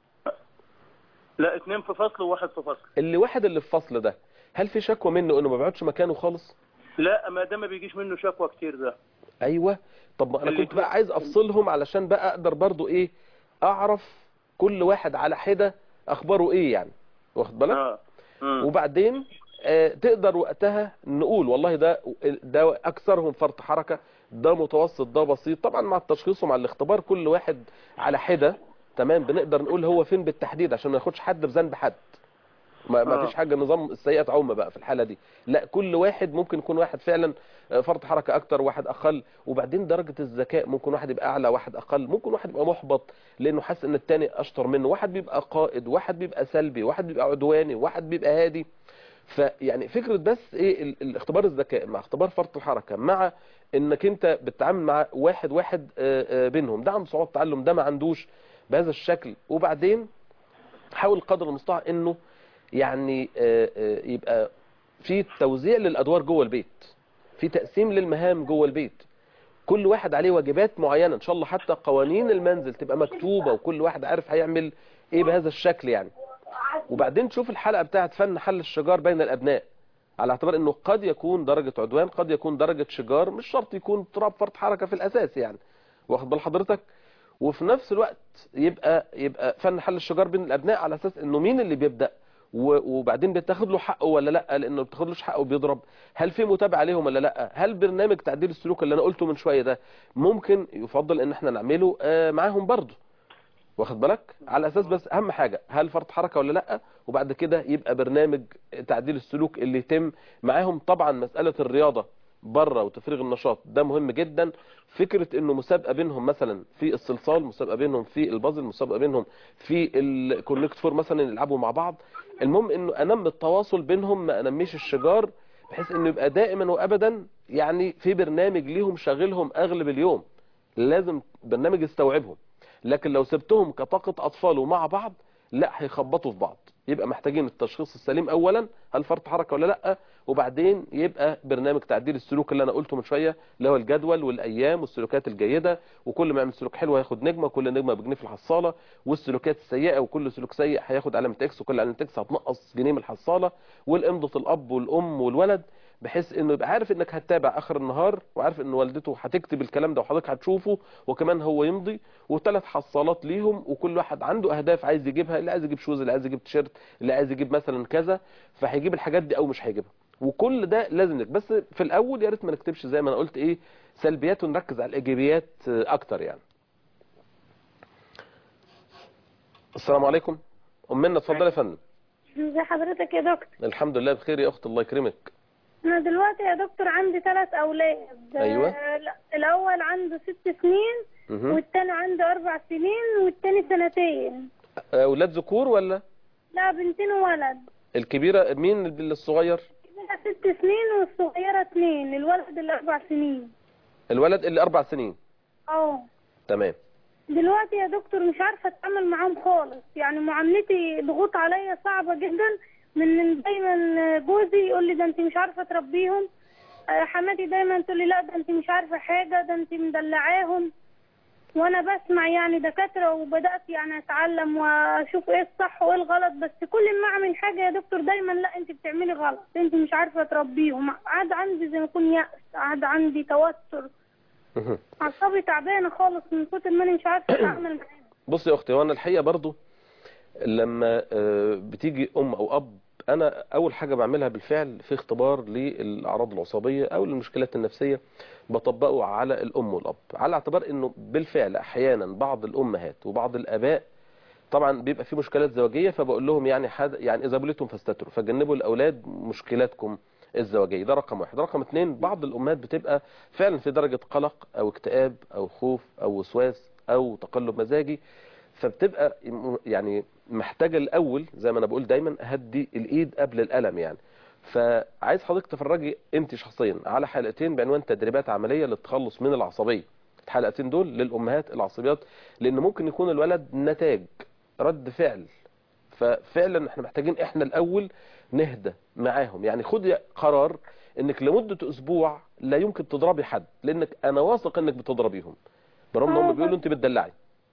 لا اتنين في فصل وواحد في فصل اللي واحد اللي في فصل ده هل في شكوى منه انه ما بيقعدش مكانه خالص لا ما ده ما بيجيش منه شكوى كتير ده ايوه طب ما انا اللي كنت بقى عايز افصلهم علشان بقى اقدر برضو ايه اعرف كل واحد على حدة اخباره ايه يعني واخد بالك اه مم. وبعدين آه، تقدر وقتها نقول والله ده ده اكثرهم فرط حركة ده متوسط ده بسيط طبعا مع التشخيص ومع الاختبار كل واحد على حدة تمام بنقدر نقول هو فين بالتحديد عشان ما ياخدش حد بذنب حد ما, ما آه. فيش حاجة نظام السيئة تعم بقى في الحالة دي لا كل واحد ممكن يكون واحد فعلا آه، فرط حركة اكتر واحد اقل وبعدين درجة الذكاء ممكن واحد يبقى اعلى واحد اقل ممكن واحد يبقى محبط لانه حاسس ان التاني اشطر منه واحد بيبقى قائد واحد بيبقى سلبي واحد بيبقى عدواني واحد بيبقى هادي فيعني فكرة بس ايه ال- الاختبار الذكاء مع اختبار فرط الحركة مع انك انت بتتعامل مع واحد واحد آه، آه، بينهم ده عنده صعوبة تعلم ده ما عندوش بهذا الشكل وبعدين حاول قدر المستطاع انه يعني آه، آه، يبقى في توزيع للادوار جوه البيت في تقسيم للمهام جوه البيت كل واحد عليه واجبات معينة ان شاء الله حتى قوانين المنزل تبقى مكتوبة وكل واحد عارف هيعمل ايه بهذا الشكل يعني وبعدين تشوف الحلقة بتاعت فن حل الشجار بين الابناء على اعتبار انه قد يكون درجة عدوان قد يكون درجة شجار مش شرط يكون اضطراب فرط حركة في الاساس يعني واخد بال حضرتك وفي نفس الوقت يبقى يبقى فن حل الشجار بين الابناء على اساس انه مين اللي بيبدأ و- وبعدين بتاخد له حقه ولا لا لانه ما بتاخدلوش حقه بيضرب هل في متابعه عليهم ولا لا هل برنامج تعديل السلوك اللي انا قلته من شويه ده ممكن يفضل ان احنا نعمله آه، معاهم برضه واخد بالك على اساس بس اهم حاجه هل فرط حركه ولا لا وبعد كده يبقى برنامج تعديل السلوك اللي يتم معاهم طبعا مساله الرياضه بره وتفريغ النشاط ده مهم جدا فكره انه مسابقه بينهم مثلا في الصلصال مسابقه بينهم في البازل مسابقه بينهم في الكونكت فور مثلا يلعبوا مع بعض المهم انه انمي التواصل بينهم ما انميش الشجار بحيث انه يبقى دائما وابدا يعني في برنامج ليهم شاغلهم اغلب اليوم لازم برنامج يستوعبهم لكن لو سبتهم كطاقة اطفال ومع بعض لا هيخبطوا في بعض يبقى محتاجين التشخيص السليم اولا هل فرط حركة ولا لا وبعدين يبقى برنامج تعديل السلوك اللي انا قلته من شوية اللي هو الجدول والايام والسلوكات الجيدة وكل ما يعمل سلوك حلو هياخد نجمة كل نجمة بجنيه في الحصالة والسلوكات السيئة وكل سلوك سيء هياخد علامة اكس وكل علامة اكس هتنقص جنيه من الحصالة والامضة الاب والام والولد بحيث انه يبقى عارف انك هتتابع اخر النهار وعارف ان والدته هتكتب الكلام ده وحضرتك هتشوفه وكمان هو يمضي وثلاث حصالات ليهم وكل واحد عنده اهداف عايز يجيبها اللي عايز يجيب شوز اللي عايز يجيب تيشيرت اللي عايز يجيب مثلا كذا فهيجيب الحاجات دي او مش هيجيبها وكل ده لازم نكتب بس في الاول يا ريت ما نكتبش زي ما انا قلت ايه سلبيات ونركز على الايجابيات آه، اكتر يعني السلام عليكم امنا اتفضل يا فندم ازي حضرتك يا دكتور الحمد لله بخير يا اخت الله يكرمك انا دلوقتي يا دكتور عندي ثلاث اولاد أيوة. آه، لا، الاول عنده ست سنين مهم. والتاني عنده اربع سنين والتاني سنتين اولاد ذكور ولا لا بنتين وولد الكبيره مين الصغير كده ست سنين والصغيرة اتنين الولد اللي اربع سنين الولد اللي اربع سنين اه تمام دلوقتي يا دكتور مش عارفة اتعامل معاهم خالص يعني معاملتي ضغوط عليا صعبة جدا من من دايما جوزي يقول لي ده انت مش عارفة تربيهم آه، حماتي دايما تقول لي لا ده انت مش عارفة حاجة ده انت مدلعاهم وانا بسمع يعني دكاترة وبدأت يعني اتعلم واشوف ايه الصح وايه الغلط بس كل ما اعمل حاجة يا دكتور دايما لا انت بتعملي غلط انت مش عارفة تربيهم عاد عندي زي ما يكون يأس عاد عندي توتر مهم. اعصابي تعبانة خالص من كتر ما انا مش عارفة اتعامل معاهم بصي يا اختي وانا الحقيقه برضو لما آه، بتيجي ام او اب انا اول حاجه بعملها بالفعل في اختبار للاعراض العصبيه او المشكلات النفسيه بطبقه على الام والاب على اعتبار انه بالفعل احيانا بعض الامهات وبعض الاباء طبعا بيبقى في مشكلات زوجيه فبقول لهم يعني حد يعني اذا بليتم فاستتروا فجنبوا الاولاد مشكلاتكم الزوجيه ده رقم واحد رقم اتنين بعض الامهات بتبقى فعلا في درجه قلق او اكتئاب او خوف او وسواس او تقلب مزاجي فبتبقى يعني محتاجه الاول زي ما انا بقول دايما هدي الايد قبل القلم يعني فعايز حضرتك تفرجي انت شخصيا على حلقتين بعنوان تدريبات عمليه للتخلص من العصبيه الحلقتين دول للامهات العصبيات لان ممكن يكون الولد نتاج رد فعل ففعلا احنا محتاجين احنا الاول نهدى معاهم يعني خدي قرار انك لمده اسبوع لا يمكن تضربي حد لانك انا واثق انك بتضربيهم برغم ان آه، هم بيقولوا انت بتدلعي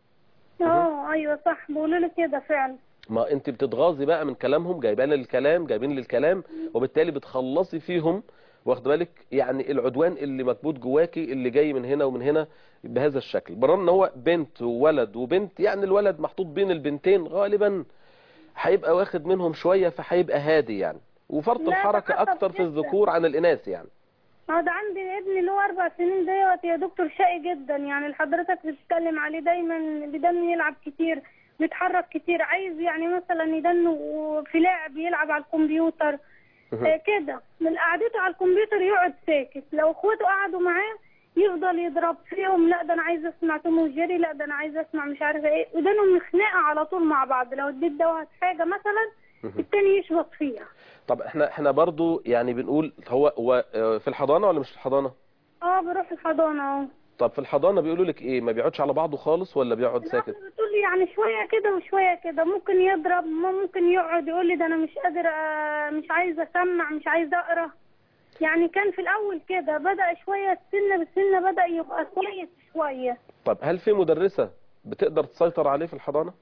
اه ايوه صح بيقولوا لي كده فعلا ما انت بتتغاظي بقى من كلامهم جايبان الكلام جايبين للكلام وبالتالي بتخلصي فيهم واخد بالك يعني العدوان اللي مكبوت جواكي اللي جاي من هنا ومن هنا بهذا الشكل برغم ان هو بنت وولد وبنت يعني الولد محطوط بين البنتين غالبا هيبقى واخد منهم شوية فهيبقى هادي يعني وفرط لا، الحركة ده حصل اكتر في جداً. الذكور عن الاناث يعني اه ده عندي ابني اللي هو اربع سنين دوت يا دكتور شقي جدا يعني اللي حضرتك بتتكلم عليه دايما بدن يلعب كتير بيتحرك كتير عايز يعني مثلا يدنه في لعب يلعب على الكمبيوتر آه كده من قعدته على الكمبيوتر يقعد ساكت لو اخواته قعدوا معاه يفضل يضرب فيهم لا ده انا عايز اسمع توم وجيري لا ده انا عايز اسمع مش عارفه ايه ودانهم خناقه على طول مع بعض لو اديت دوت حاجه مثلا التاني يشبط فيها طب احنا احنا برضو يعني بنقول هو هو اه، في الحضانة ولا مش في الحضانة اه بروح الحضانه اهو طب في الحضانة بيقولوا لك ايه ما بيقعدش على بعضه خالص ولا بيقعد ساكت بتقول لي يعني شويه كده وشويه كده ممكن يضرب ممكن يقعد يقول لي ده انا مش قادر آه، مش عايز اسمع مش عايز اقرا يعني كان في الاول كده بدا شويه السنه بالسنه بدا يبقى كويس شويه طب هل في مدرسة بتقدر تسيطر عليه في الحضانة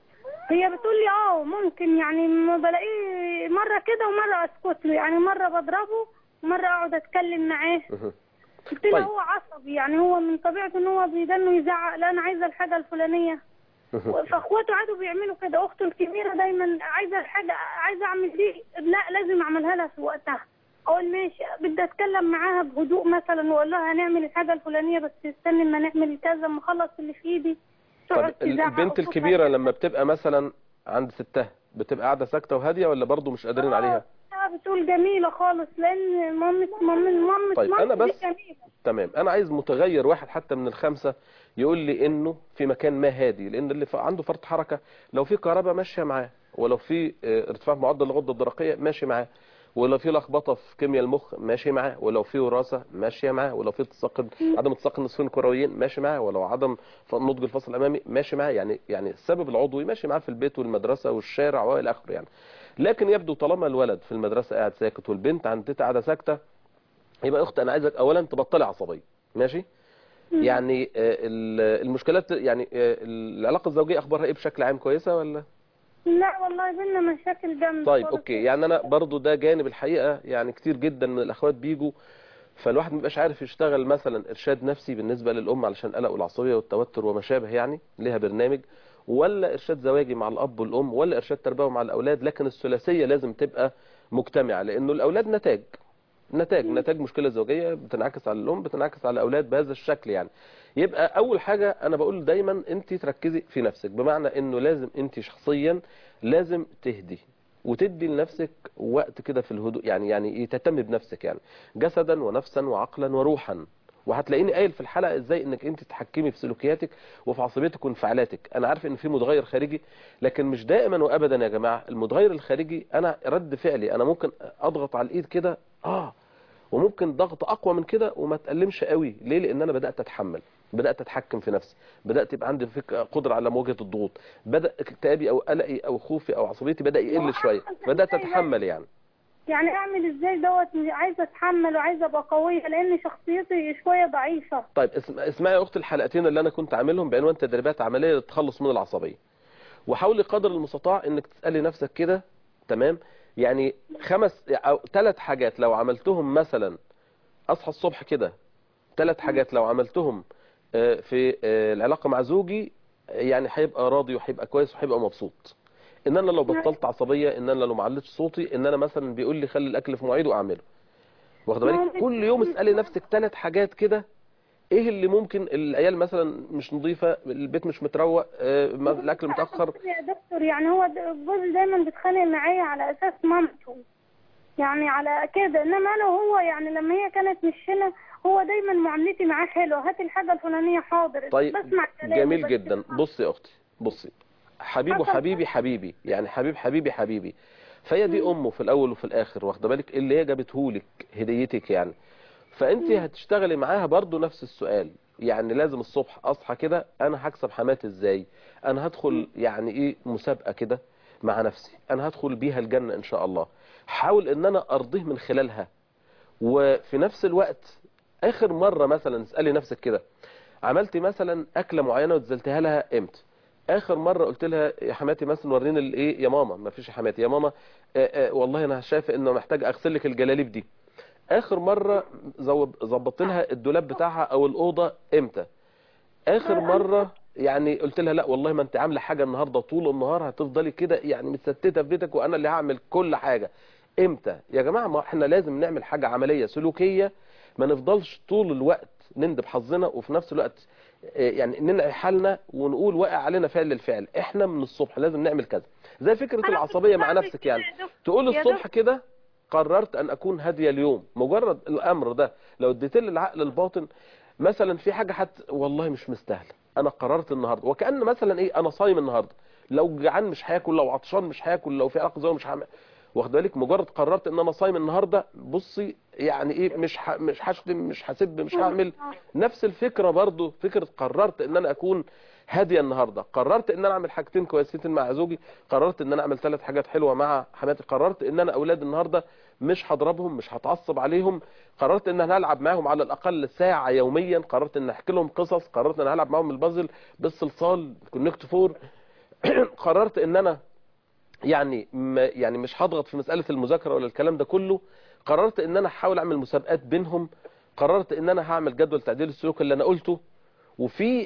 هي بتقول لي اه ممكن يعني ما بلاقيه مره كده ومره اسكت له يعني مره بضربه ومره اقعد اتكلم معاه مهم. قلت له طيب. هو عصبي يعني هو من طبيعته ان هو بيدنه يزعق لا انا عايزه الحاجه الفلانيه مهم. فاخواته عادوا بيعملوا كده اخته الكبيره دايما عايزه الحاجه عايزه اعمل دي لا لازم اعملها لها في وقتها اقول ماشي بدي اتكلم معاها بهدوء مثلا واقول لها هنعمل الحاجه الفلانيه بس استني ما نعمل كذا ما اخلص اللي في ايدي تقعد طب ال- تزعق البنت وتقول الكبيرة حاجة. لما بتبقى مثلا عند ستها بتبقى قاعدة ساكتة وهادية ولا برضو مش قادرين عليها آه، بتقول جميله خالص لان مامة مامة مامة طيب، مامتي أنا دي بس- جميله تمام انا عايز متغير واحد حتى من الخمسة يقول لي انه في مكان ما هادي لان اللي ف- عنده فرط حركة لو في كهرباء ماشية معاه ولو في اه، ارتفاع في معدل الغدة الدرقية ماشي معاه ولو في لخبطة في كيمياء المخ ماشي معاه ولو في وراثة ماشية معاه ولو في التصاق عدم التصاق النصفين الكرويين ماشي معاه ولو عدم ف- نضج الفصل الامامي ماشي معاه يعني يعني السبب العضوي ماشي معاه في البيت والمدرسة والشارع والى اخره يعني لكن يبدو طالما الولد في المدرسة قاعد ساكت والبنت عند تيتا قاعدة ساكتة يبقى يا اخت انا عايزك اولا تبطلي عصبيه ماشي يعني آه، ال- المشكلات يعني آه، العلاقه الزوجيه اخبارها ايه بشكل عام كويسه ولا لا والله بينا مشاكل جامده طيب خالص. اوكي يعني انا برضو ده جانب الحقيقه يعني كتير جدا من الاخوات بيجوا فالواحد مبقاش عارف يشتغل مثلا ارشاد نفسي بالنسبه للام علشان القلق والعصبيه والتوتر وما شابه يعني ليها برنامج ولا ارشاد زواجي مع الاب والام ولا ارشاد تربوي مع الاولاد لكن الثلاثيه لازم تبقى مجتمعه لانه الاولاد نتاج نتاج نتاج مشكله زوجيه بتنعكس على الام بتنعكس على الاولاد بهذا الشكل يعني يبقى اول حاجه انا بقول دايما انت تركزي في نفسك بمعنى انه لازم انت شخصيا لازم تهدي وتدي لنفسك وقت كده في الهدوء يعني يعني ايه تهتم بنفسك يعني جسدا ونفسا وعقلا وروحا وهتلاقيني قايل في الحلقه ازاي انك انت تتحكمي في سلوكياتك وفي عصبيتك وانفعالاتك انا عارف ان في متغير خارجي لكن مش دائما وابدا يا جماعه المتغير الخارجي انا رد فعلي انا ممكن اضغط على الايد كده اه وممكن ضغط اقوى من كده وما تألمش قوي ليه لان انا بدات اتحمل بدات اتحكم في نفسي بدات يبقى عندي فك... قدره على مواجهه الضغوط بدا اكتئابي او قلقي او خوفي او عصبيتي بدا يقل شويه بدات اتحمل يعني يعني اعمل ازاي دوت عايزه اتحمل وعايزه ابقى قويه لان شخصيتي شويه ضعيفه طيب اسم... اسمعي يا اخت الحلقتين اللي انا كنت عاملهم بعنوان تدريبات عمليه للتخلص من العصبيه وحاولي قدر المستطاع انك تسالي نفسك كده تمام يعني خمس او ثلاث حاجات لو عملتهم مثلا اصحى الصبح كده ثلاث حاجات لو عملتهم في العلاقه مع زوجي يعني هيبقى راضي وهيبقى كويس وهيبقى مبسوط ان انا لو بطلت عصبيه ان انا لو ما علتش صوتي ان انا مثلا بيقول لي خلي الاكل في مواعيده اعمله واخد بالك كل يوم اسالي نفسك ثلاث حاجات كده ايه اللي ممكن العيال مثلا مش نظيفه البيت مش متروق الاكل متاخر يا دكتور يعني هو جوزي دايما بيتخانق معايا على اساس مامته يعني على كده انما انا وهو يعني لما هي كانت مش هنا هو دايما معاملتي معاه حلوه هات الحاجه الفلانيه حاضر طيب بسمع كلامه جميل بس جدا بصي يا اختي بصي حبيبه حبيبي حبيبي يعني حبيب حبيبي حبيبي فهي دي امه في الاول وفي الاخر واخده بالك اللي هي جابتهولك هديتك يعني فانت هتشتغلي معاها برضو نفس السؤال يعني لازم الصبح اصحى كده انا هكسب حماتي ازاي انا هدخل يعني ايه مسابقه كده مع نفسي انا هدخل بيها الجنه ان شاء الله حاول ان انا ارضيه من خلالها وفي نفس الوقت اخر مره مثلا اسالي نفسك كده عملتي مثلا اكله معينه وتزلتها لها امتى اخر مره قلت لها يا حماتي مثلا وريني الايه يا ماما ما فيش يا حماتي يا ماما آآ آآ والله انا شايفه انه محتاج اغسل لك الجلاليب دي اخر مره ظبطت لها الدولاب بتاعها او الاوضه امتى اخر مره يعني قلت لها لا والله ما انت عامله حاجه النهارده طول النهار هتفضلي كده يعني متستته في بيتك وانا اللي هعمل كل حاجه امتى يا جماعه ما احنا لازم نعمل حاجه عمليه سلوكيه ما نفضلش طول الوقت نندب حظنا وفي نفس الوقت يعني ننعي حالنا ونقول واقع علينا فعل للفعل احنا من الصبح لازم نعمل كذا زي فكره العصبيه مع نفسك يعني تقول الصبح كده قررت ان اكون هاديه اليوم مجرد الامر ده لو اديت لي العقل الباطن مثلا في حاجه حت والله مش مستاهله انا قررت النهارده وكان مثلا ايه انا صايم النهارده لو جعان مش هاكل لو عطشان مش هاكل لو في علاقه زوجيه مش هعمل واخد بالك مجرد قررت ان انا صايم النهارده بصي يعني ايه مش ح... مش هشتم مش هسب مش هعمل نفس الفكره برضو فكره قررت ان انا اكون هاديه النهارده قررت ان انا اعمل حاجتين كويسين مع زوجي قررت ان انا اعمل ثلاث حاجات حلوه مع حماتي قررت ان انا اولاد النهارده مش هضربهم مش هتعصب عليهم قررت ان انا هلعب معاهم على الاقل ساعه يوميا قررت ان احكي لهم قصص قررت ان انا هلعب معاهم البازل بالصلصال كونكت فور قررت ان انا يعني يعني مش هضغط في مسألة المذاكرة ولا الكلام ده كله قررت ان انا هحاول اعمل مسابقات بينهم قررت ان انا هعمل جدول تعديل السلوك اللي انا قلته وفي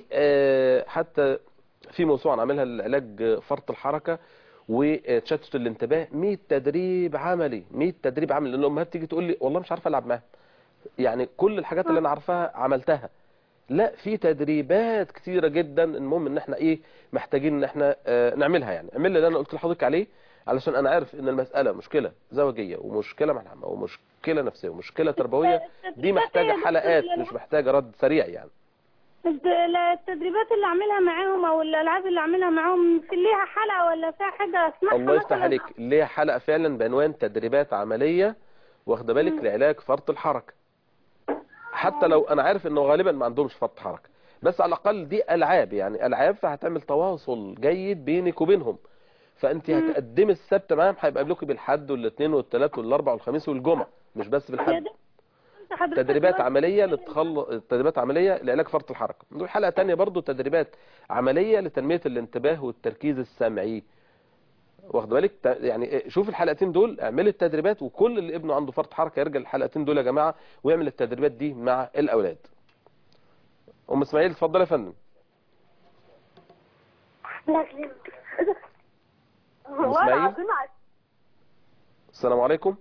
حتى في موسوعة عاملها لعلاج فرط الحركة وتشتت الانتباه 100 تدريب عملي 100 تدريب عملي لان الامهات تيجي تقول لي والله مش عارفه العب معاها يعني كل الحاجات اللي انا عارفاها عملتها لا في تدريبات كتيره جدا المهم ان احنا ايه محتاجين ان احنا اه نعملها يعني اعمل اللي انا قلت لحضرتك عليه علشان انا عارف ان المساله مشكله زوجيه ومشكله ملحمه ومشكله نفسيه ومشكله تربويه دي محتاجه حلقات مش محتاجه رد سريع يعني التدريبات اللي اعملها معاهم او الالعاب اللي اعملها معاهم في ليها حلقه ولا فيها حاجه اسمعها الله يفتح عليك ليها حلقه فعلا بعنوان تدريبات عمليه واخده بالك لعلاج فرط الحركه حتى لو انا عارف انه غالبا ما عندهمش فرط حركه بس على الاقل دي العاب يعني العاب فهتعمل تواصل جيد بينك وبينهم فانت هتقدمي السبت معاهم هيبقى قابلوكي بالحد والاثنين والثلاث والاربع والخميس والجمعه مش بس بالحد تدريبات عمليه لتخل تدريبات عمليه لعلاج فرط الحركه نقول حلقه ثانيه برضو تدريبات عمليه لتنميه الانتباه والتركيز السمعي واخد بالك ت- يعني إيه، شوف الحلقتين دول اعمل التدريبات وكل اللي ابنه عنده فرط حركه يرجع الحلقتين دول يا جماعه ويعمل التدريبات دي مع الاولاد ام اسماعيل اتفضل يا فندم إسماعيل؟ السلام عليكم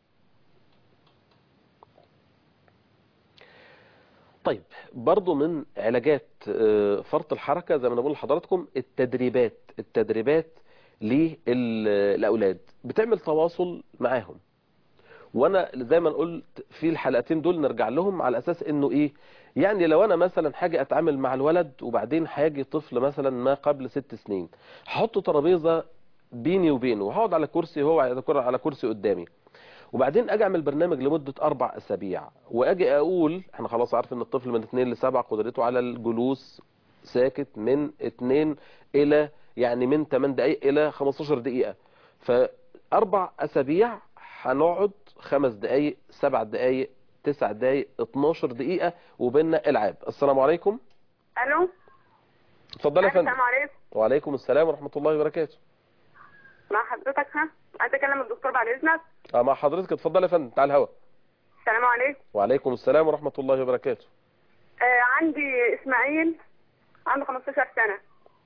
طيب برضو من علاجات آه، فرط الحركة زي ما انا بقول لحضراتكم التدريبات التدريبات للأولاد بتعمل تواصل معاهم وانا زي ما قلت في الحلقتين دول نرجع لهم على اساس انه ايه يعني لو انا مثلا حاجة اتعامل مع الولد وبعدين هيجي طفل مثلا ما قبل ست سنين هحط ترابيزة بيني وبينه وهقعد على كرسي وهو على كرسي قدامي وبعدين اجي اعمل برنامج لمدة اربع اسابيع واجي اقول احنا خلاص عارف ان الطفل من 2 ل 7 قدرته على الجلوس ساكت من 2 الى يعني من 8 دقائق الى 15 دقيقة فاربع اسابيع هنقعد خمس دقائق سبع دقائق تسع دقائق 12 دقيقة وبيننا العاب السلام عليكم الو اتفضل يا فندم السلام عليكم وعليكم السلام ورحمة الله وبركاته مع حضرتك ها عايز اكلم الدكتور بعد اذنك اه مع حضرتك اتفضل يا فندم تعال الهوا السلام عليكم وعليكم السلام ورحمة الله وبركاته آه عندي اسماعيل عنده 15 سنه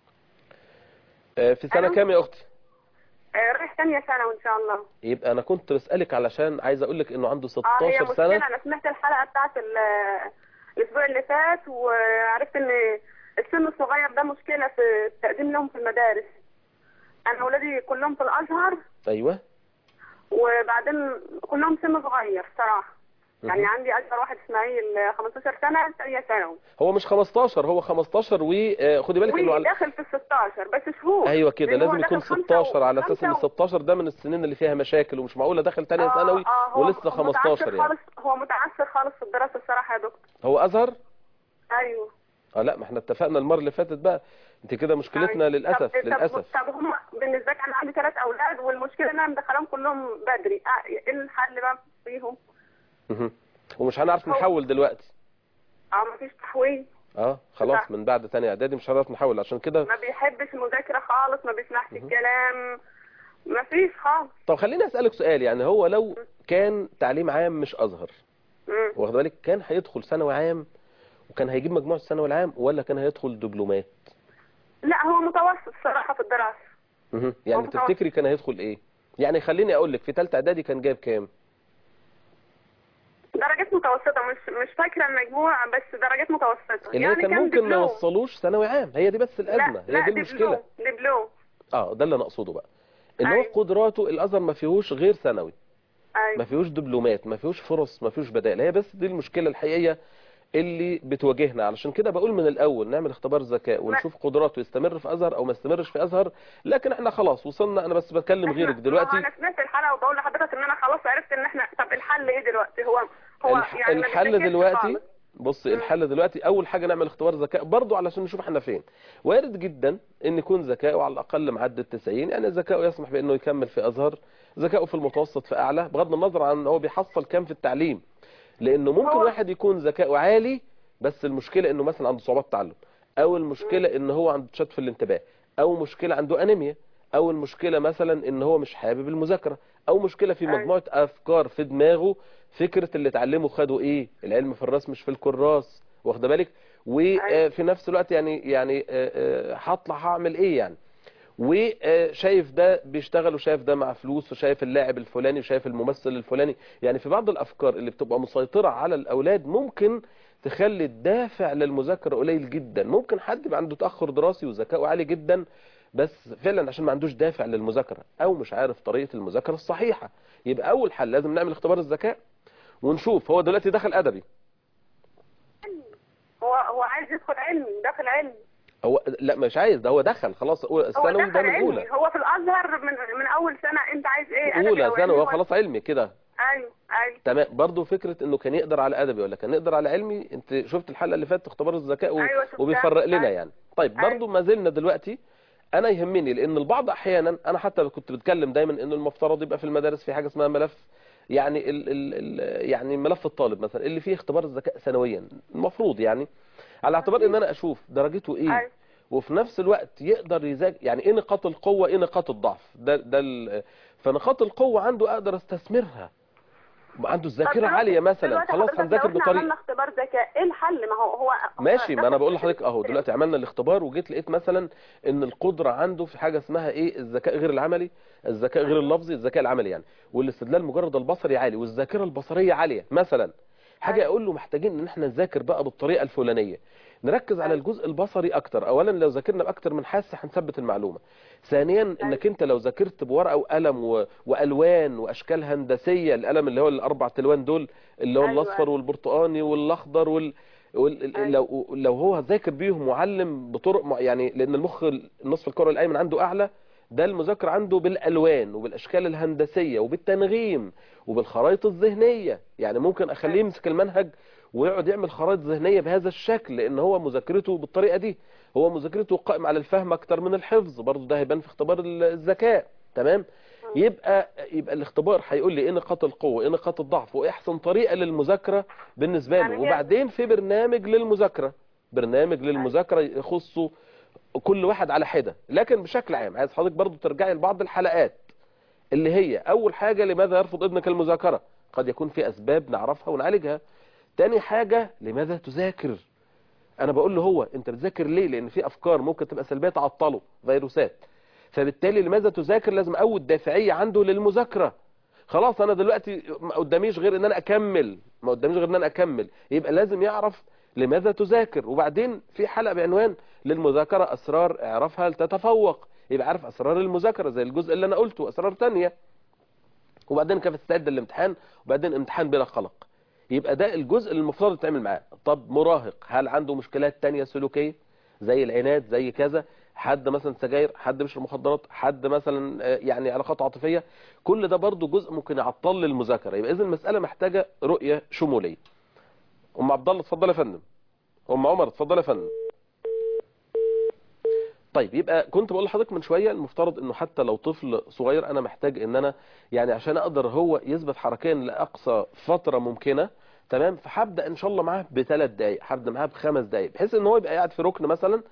آه في سنة ألو؟ كام يا اختي آه رايح ثانيه ثانوي ان شاء الله يبقى انا كنت بسألك علشان عايز اقول لك انه عنده اه هي 16 مشكله سنة انا سمعت الحلقه بتاعت ال- الاسبوع اللي فات وعرفت ان السن الصغير ده مشكله في التقديم لهم في المدارس انا ولادي كلهم في الازهر ايوه وبعدين كلهم سن صغير صراحه يعني مهم. عندي اكبر واحد اسماعيل 15 سنه ثانيه ثانوي هو مش 15 هو 15 وخدي بالك انه على وداخل في ال 16 بس شهور ايوه كده لأن هو لازم يكون داخل خمسة 16 على اساس ان خمسة و- 16 ده من السنين اللي فيها مشاكل ومش معقوله داخل تانية آه، ثانوي آه، هو ولسه هو 15 متعثر يعني خالص هو متعثر خالص في الدراسه الصراحه يا دكتور هو ازهر ايوه اه لا ما احنا اتفقنا المره اللي فاتت بقى انت كده مشكلتنا أيوة. للاسف طب للاسف طب, طب هم بالنسبه لي انا عندي ثلاث اولاد والمشكله ان انا مدخلاهم كلهم بدري آه، ايه الحل بقى فيهم؟ مهم. ومش هنعرف هو- نحول دلوقتي اه مفيش تحويل اه خلاص صح. من بعد تانية اعدادي مش هنعرف نحول عشان كده ما بيحبش المذاكره خالص ما بيسمعش الكلام مفيش خالص طب خليني اسالك سؤال يعني هو لو كان تعليم عام مش ازهر مم. واخد بالك كان هيدخل ثانوي عام وكان هيجيب مجموع الثانوي العام ولا كان هيدخل دبلومات لا هو متوسط صراحه في الدراسه مهم. يعني هو متوسط. تفتكري كان هيدخل ايه يعني خليني اقول لك في ثالثه اعدادي كان جايب كام درجات متوسطه مش مش فاكره المجموع بس درجات متوسطه اللي هي كان ممكن ما دبلوم. يوصلوش ثانوي عام هي دي بس الازمه لا هي دي لا المشكله دبلوم دبلوم اه ده اللي انا اقصده بقى ان هو أيوة. قدراته الازهر ما فيهوش غير ثانوي ما ايوه فيهوش دبلومات ما فيهوش فرص ما فيهوش بدائل هي بس دي المشكله الحقيقيه اللي بتواجهنا علشان كده بقول من الاول نعمل اختبار ذكاء ونشوف قدراته يستمر في ازهر او ما يستمرش في ازهر لكن احنا خلاص وصلنا انا بس بكلم إحنا- غيرك ما هو دلوقتي انا سمعت الحلقه وبقول لحضرتك ان انا خلاص عرفت ان احنا طب الحل ايه دلوقتي هو هو الح... يعني ما الحل بيذاكرش دلوقتي خالص. بصي الحل دلوقتي اول حاجه نعمل اختبار ذكاء برضو علشان نشوف احنا فين وارد جدا ان يكون ذكائه على الاقل معدل 90 يعني ذكائه يسمح بانه يكمل في ازهر ذكائه في المتوسط في اعلى بغض النظر عن هو بيحصل كام في التعليم لانه ممكن هو- واحد يكون ذكائه عالي بس المشكله انه مثلا عنده صعوبات تعلم او المشكله ان هو عنده تشتت في الانتباه او مشكله عنده انيميا او المشكله مثلا ان هو مش حابب المذاكره او مشكله في أيوة. مجموعه افكار في دماغه فكره اللي اتعلمه خده ايه العلم في الراس مش في الكراس واخده بالك وفي نفس الوقت يعني يعني آه، آه، هطلع هعمل ايه يعني وشايف ده بيشتغل وشايف ده مع فلوس وشايف اللاعب الفلاني وشايف الممثل الفلاني يعني في بعض الافكار اللي بتبقى مسيطرة على الاولاد ممكن تخلي الدافع للمذاكرة قليل جدا ممكن حد يبقى عنده تأخر دراسي وذكائه عالي جدا بس فعلا عشان ما عندوش دافع للمذاكرة او مش عارف طريقة المذاكرة الصحيحة يبقى اول حل لازم نعمل اختبار الذكاء ونشوف هو دلوقتي دخل ادبي هو هو عايز يدخل علمي داخل علمي هو لا مش عايز ده هو دخل خلاص هو الثانوي ده دخل من علمي اولى هو في الازهر من من اول سنه انت عايز ايه أدبي اولى أو ثانوي علمي هو ولا- خلاص علمي كده ايوه ايوه تمام برضه فكره انه كان يقدر على ادبي ولا كان يقدر على علمي انت شفت الحلقه اللي فاتت اختبار الذكاء و... أيوة شفتها. وبيفرق لنا أيوة. يعني طيب أيوة. برضه ما زلنا دلوقتي انا يهمني لان البعض احيانا انا حتى كنت بتكلم دايما انه المفترض يبقى في المدارس في حاجه اسمها ملف يعني ال ال ال يعني ملف الطالب مثلا اللي فيه اختبار الذكاء سنويا المفروض يعني على اعتبار ان انا اشوف درجته ايه أيوة. وفي نفس الوقت يقدر يذاكر يعني ايه نقاط القوه ايه نقاط الضعف ده ده ال... فنقاط القوه عنده اقدر استثمرها عنده الذاكره طب عاليه مثلا دلوقتي خلاص حضرتك هنذاكر لو احنا بطريقه عملنا اختبار ذكاء ايه الحل ما هو هو ماشي ما انا بقول دخل لحضرتك اهو دلوقتي عملنا الاختبار وجيت لقيت مثلا ان القدره عنده في حاجه اسمها ايه الذكاء غير العملي الذكاء غير اللفظي الذكاء العملي يعني والاستدلال مجرد البصري عالي والذاكره البصريه عاليه مثلا حاجه أيوة. اقول له محتاجين ان احنا نذاكر بقى بالطريقه الفلانيه نركز على الجزء البصري اكتر اولا لو ذاكرنا باكتر من حاسه هنثبت المعلومه ثانيا انك انت لو ذاكرت بورقه وقلم و... والوان واشكال هندسيه القلم اللي هو الاربع الوان دول اللي هو أيوة. الاصفر والبرتقاني والاخضر وال... وال... أيوة. لو لو هو ذاكر بيهم معلم بطرق مع... يعني لان المخ النصف الكره الايمن عنده اعلى ده المذاكره عنده بالالوان وبالاشكال الهندسيه وبالتنغيم وبالخرائط الذهنيه يعني ممكن اخليه يمسك المنهج ويقعد يعمل خرائط ذهنيه بهذا الشكل لان هو مذاكرته بالطريقه دي هو مذاكرته قائم على الفهم اكتر من الحفظ برضه ده هيبان في اختبار الذكاء تمام يبقى يبقى الاختبار هيقول لي ايه نقاط القوه ايه نقاط الضعف وايه احسن طريقه للمذاكره بالنسبه يعني له هي- وبعدين في برنامج للمذاكره برنامج للمذاكره يخصه كل واحد على حده لكن بشكل عام عايز حضرتك برضو ترجعي لبعض الحلقات اللي هي اول حاجه لماذا يرفض ابنك المذاكره قد يكون في اسباب نعرفها ونعالجها تاني حاجه لماذا تذاكر انا بقول له هو انت بتذاكر ليه لان في افكار ممكن تبقى سلبيه تعطله فيروسات فبالتالي لماذا تذاكر لازم اول دافعيه عنده للمذاكره خلاص انا دلوقتي ما قداميش غير ان انا اكمل ما قداميش غير ان انا اكمل يبقى لازم يعرف لماذا تذاكر وبعدين في حلقه بعنوان للمذاكره اسرار اعرفها لتتفوق يبقى عارف اسرار المذاكره زي الجزء اللي انا قلته اسرار تانية وبعدين كيف تستعد للامتحان وبعدين امتحان بلا قلق يبقى ده الجزء اللي المفترض يتعمل معاه طب مراهق هل عنده مشكلات تانية سلوكيه زي العناد زي كذا حد مثلا سجاير حد بيشرب مخدرات حد مثلا آه، يعني علاقات عاطفيه كل ده برضو جزء ممكن يعطل لي المذاكره يبقى اذا المساله محتاجه رؤيه شموليه ام عبد الله اتفضل يا فندم ام عمر اتفضل يا فندم طيب يبقى كنت بقول لحضرتك من شويه المفترض انه حتى لو طفل صغير انا محتاج ان انا يعني عشان اقدر هو يثبت حركيا لاقصى فتره ممكنه تمام فهبدا ان شاء الله معاه بثلاث دقائق هبدا معاه بخمس دقائق بحيث ان هو يبقى قاعد في ركن مثلا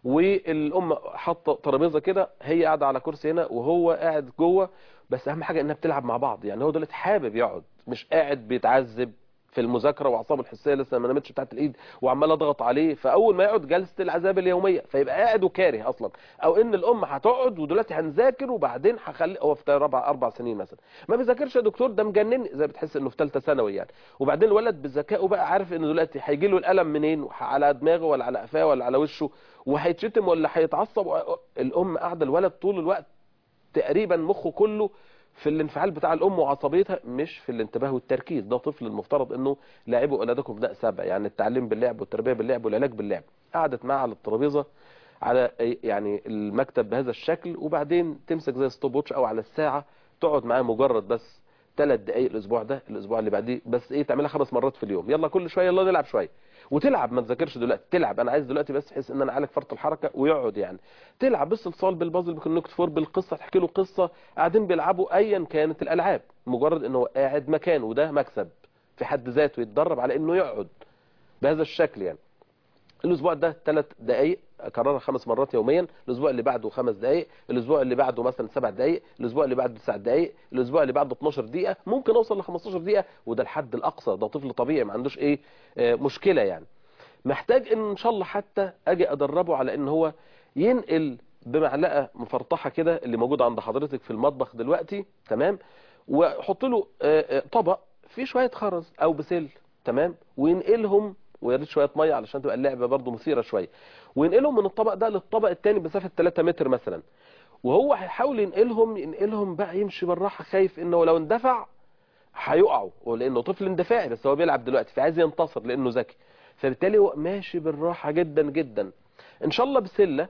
والام حاطه ترابيزه كده هي قاعده على كرسي هنا وهو قاعد جوه بس اهم حاجه انها بتلعب مع بعض يعني هو دلوقتي حابب يقعد مش قاعد بيتعذب في المذاكره واعصابه الحسيه لسه ما نامتش بتاعت الايد وعمال اضغط عليه فاول ما يقعد جلسه العذاب اليوميه فيبقى قاعد وكاره اصلا او ان الام هتقعد ودلوقتي هنذاكر وبعدين هخلي هو في ربع اربع سنين مثلا ما بيذاكرش يا دكتور ده مجنني زي بتحس انه في ثالثه ثانوي يعني وبعدين الولد بذكائه بقى عارف ان دلوقتي هيجي له الالم منين على دماغه ولا على قفاه ولا على وشه وهيتشتم ولا هيتعصب الام قاعده الولد طول الوقت تقريبا مخه كله في الانفعال بتاع الام وعصبيتها مش في الانتباه والتركيز ده طفل المفترض انه لاعبوا اولادكم ابناء سبع يعني التعليم باللعب والتربيه باللعب والعلاج باللعب قعدت معاه على الترابيزه على يعني المكتب بهذا الشكل وبعدين تمسك زي ستوب ووتش او على الساعه تقعد معاه مجرد بس ثلاث دقائق الاسبوع ده الاسبوع اللي بعديه بس ايه تعملها خمس مرات في اليوم يلا كل شويه يلا نلعب شويه وتلعب ما تذاكرش دلوقتي تلعب انا عايز دلوقتي بس بحيث ان انا اعالج فرط الحركه ويقعد يعني تلعب بالصلصال بالبازل بالكونكت فور بالقصه تحكي له قصه قاعدين بيلعبوا ايا كانت الالعاب مجرد انه قاعد مكانه وده مكسب في حد ذاته يتدرب على انه يقعد بهذا الشكل يعني الاسبوع ده ثلاث دقائق اكررها خمس مرات يوميا الاسبوع اللي بعده خمس دقائق الاسبوع اللي بعده مثلا سبع دقائق الاسبوع اللي بعده تسع دقائق الاسبوع اللي بعده 12 دقيقه ممكن اوصل ل 15 دقيقه وده الحد الاقصى ده طفل طبيعي ما عندوش ايه آه مشكله يعني محتاج ان ان شاء الله حتى اجي ادربه على ان هو ينقل بمعلقه مفرطحه كده اللي موجوده عند حضرتك في المطبخ دلوقتي تمام واحط له آه آه طبق فيه شويه خرز او بسل تمام وينقلهم ويا ريت شويه ميه علشان تبقى اللعبه برده مثيره شويه وينقلهم من الطبق ده للطبق الثاني بمسافه 3 متر مثلا وهو هيحاول ينقلهم ينقلهم بقى يمشي بالراحه خايف انه لو اندفع هيقعوا ولانه طفل اندفاعي بس هو بيلعب دلوقتي فعايز ينتصر لانه ذكي فبالتالي هو ماشي بالراحه جدا جدا ان شاء الله بسله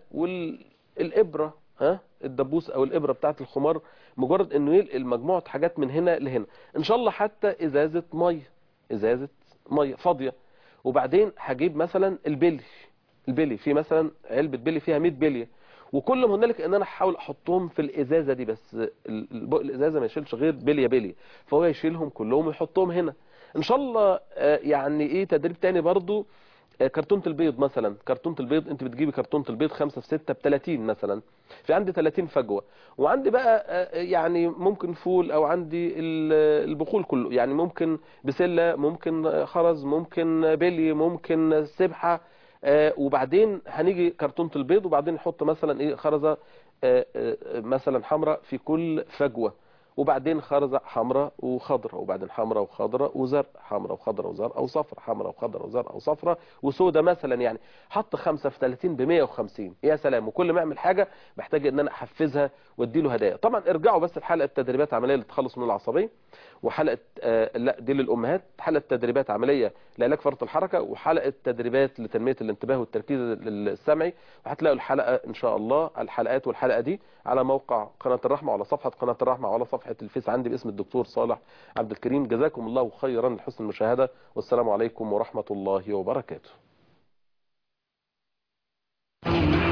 والابره ها الدبوس او الابره بتاعه الخمار مجرد انه ينقل مجموعه حاجات من هنا لهنا ان شاء الله حتى ازازه ميه ازازه ميه فاضيه وبعدين هجيب مثلا البلي البلي في مثلا علبه بلي فيها 100 بليه وكل ما هنالك ان انا هحاول احطهم في الازازه دي بس الازازه ما يشيلش غير بليه بليه فهو يشيلهم كلهم ويحطهم هنا ان شاء الله يعني ايه تدريب تاني برضو آه، كرتونة البيض مثلا كرتونة البيض انت بتجيبي كرتونة البيض 5 في 6 ب 30 مثلا في عندي 30 فجوة وعندي بقى آه، يعني ممكن فول او عندي ال- البخول كله يعني ممكن بسلة ممكن آه، خرز ممكن بلي ممكن سبحة آه، وبعدين هنيجي كرتونة البيض وبعدين نحط مثلا ايه خرزة آه، آه، مثلا حمراء في كل فجوة وبعدين خرزة حمراء وخضراء وبعدين حمراء وخضراء وزرق حمراء وخضراء وزرق او صفراء حمراء وخضراء وزرق او صفراء وسودة مثلا يعني حط 5 في 30 ب 150 يا سلام وكل ما اعمل حاجة محتاج ان انا احفزها واديله هدايا طبعا ارجعوا بس لحلقة تدريبات عملية للتخلص من العصبية وحلقة آه لا دي للامهات حلقة تدريبات عملية لعلاج فرط الحركة وحلقة تدريبات لتنمية الانتباه والتركيز السمعي وهتلاقوا الحلقة ان شاء الله الحلقات والحلقة دي على موقع قناة الرحمة وعلى صفحة قناة الرحمة وعلى صفحة الفيس عندي باسم الدكتور صالح عبد الكريم جزاكم الله خيرا لحسن المشاهدة والسلام عليكم ورحمة الله وبركاته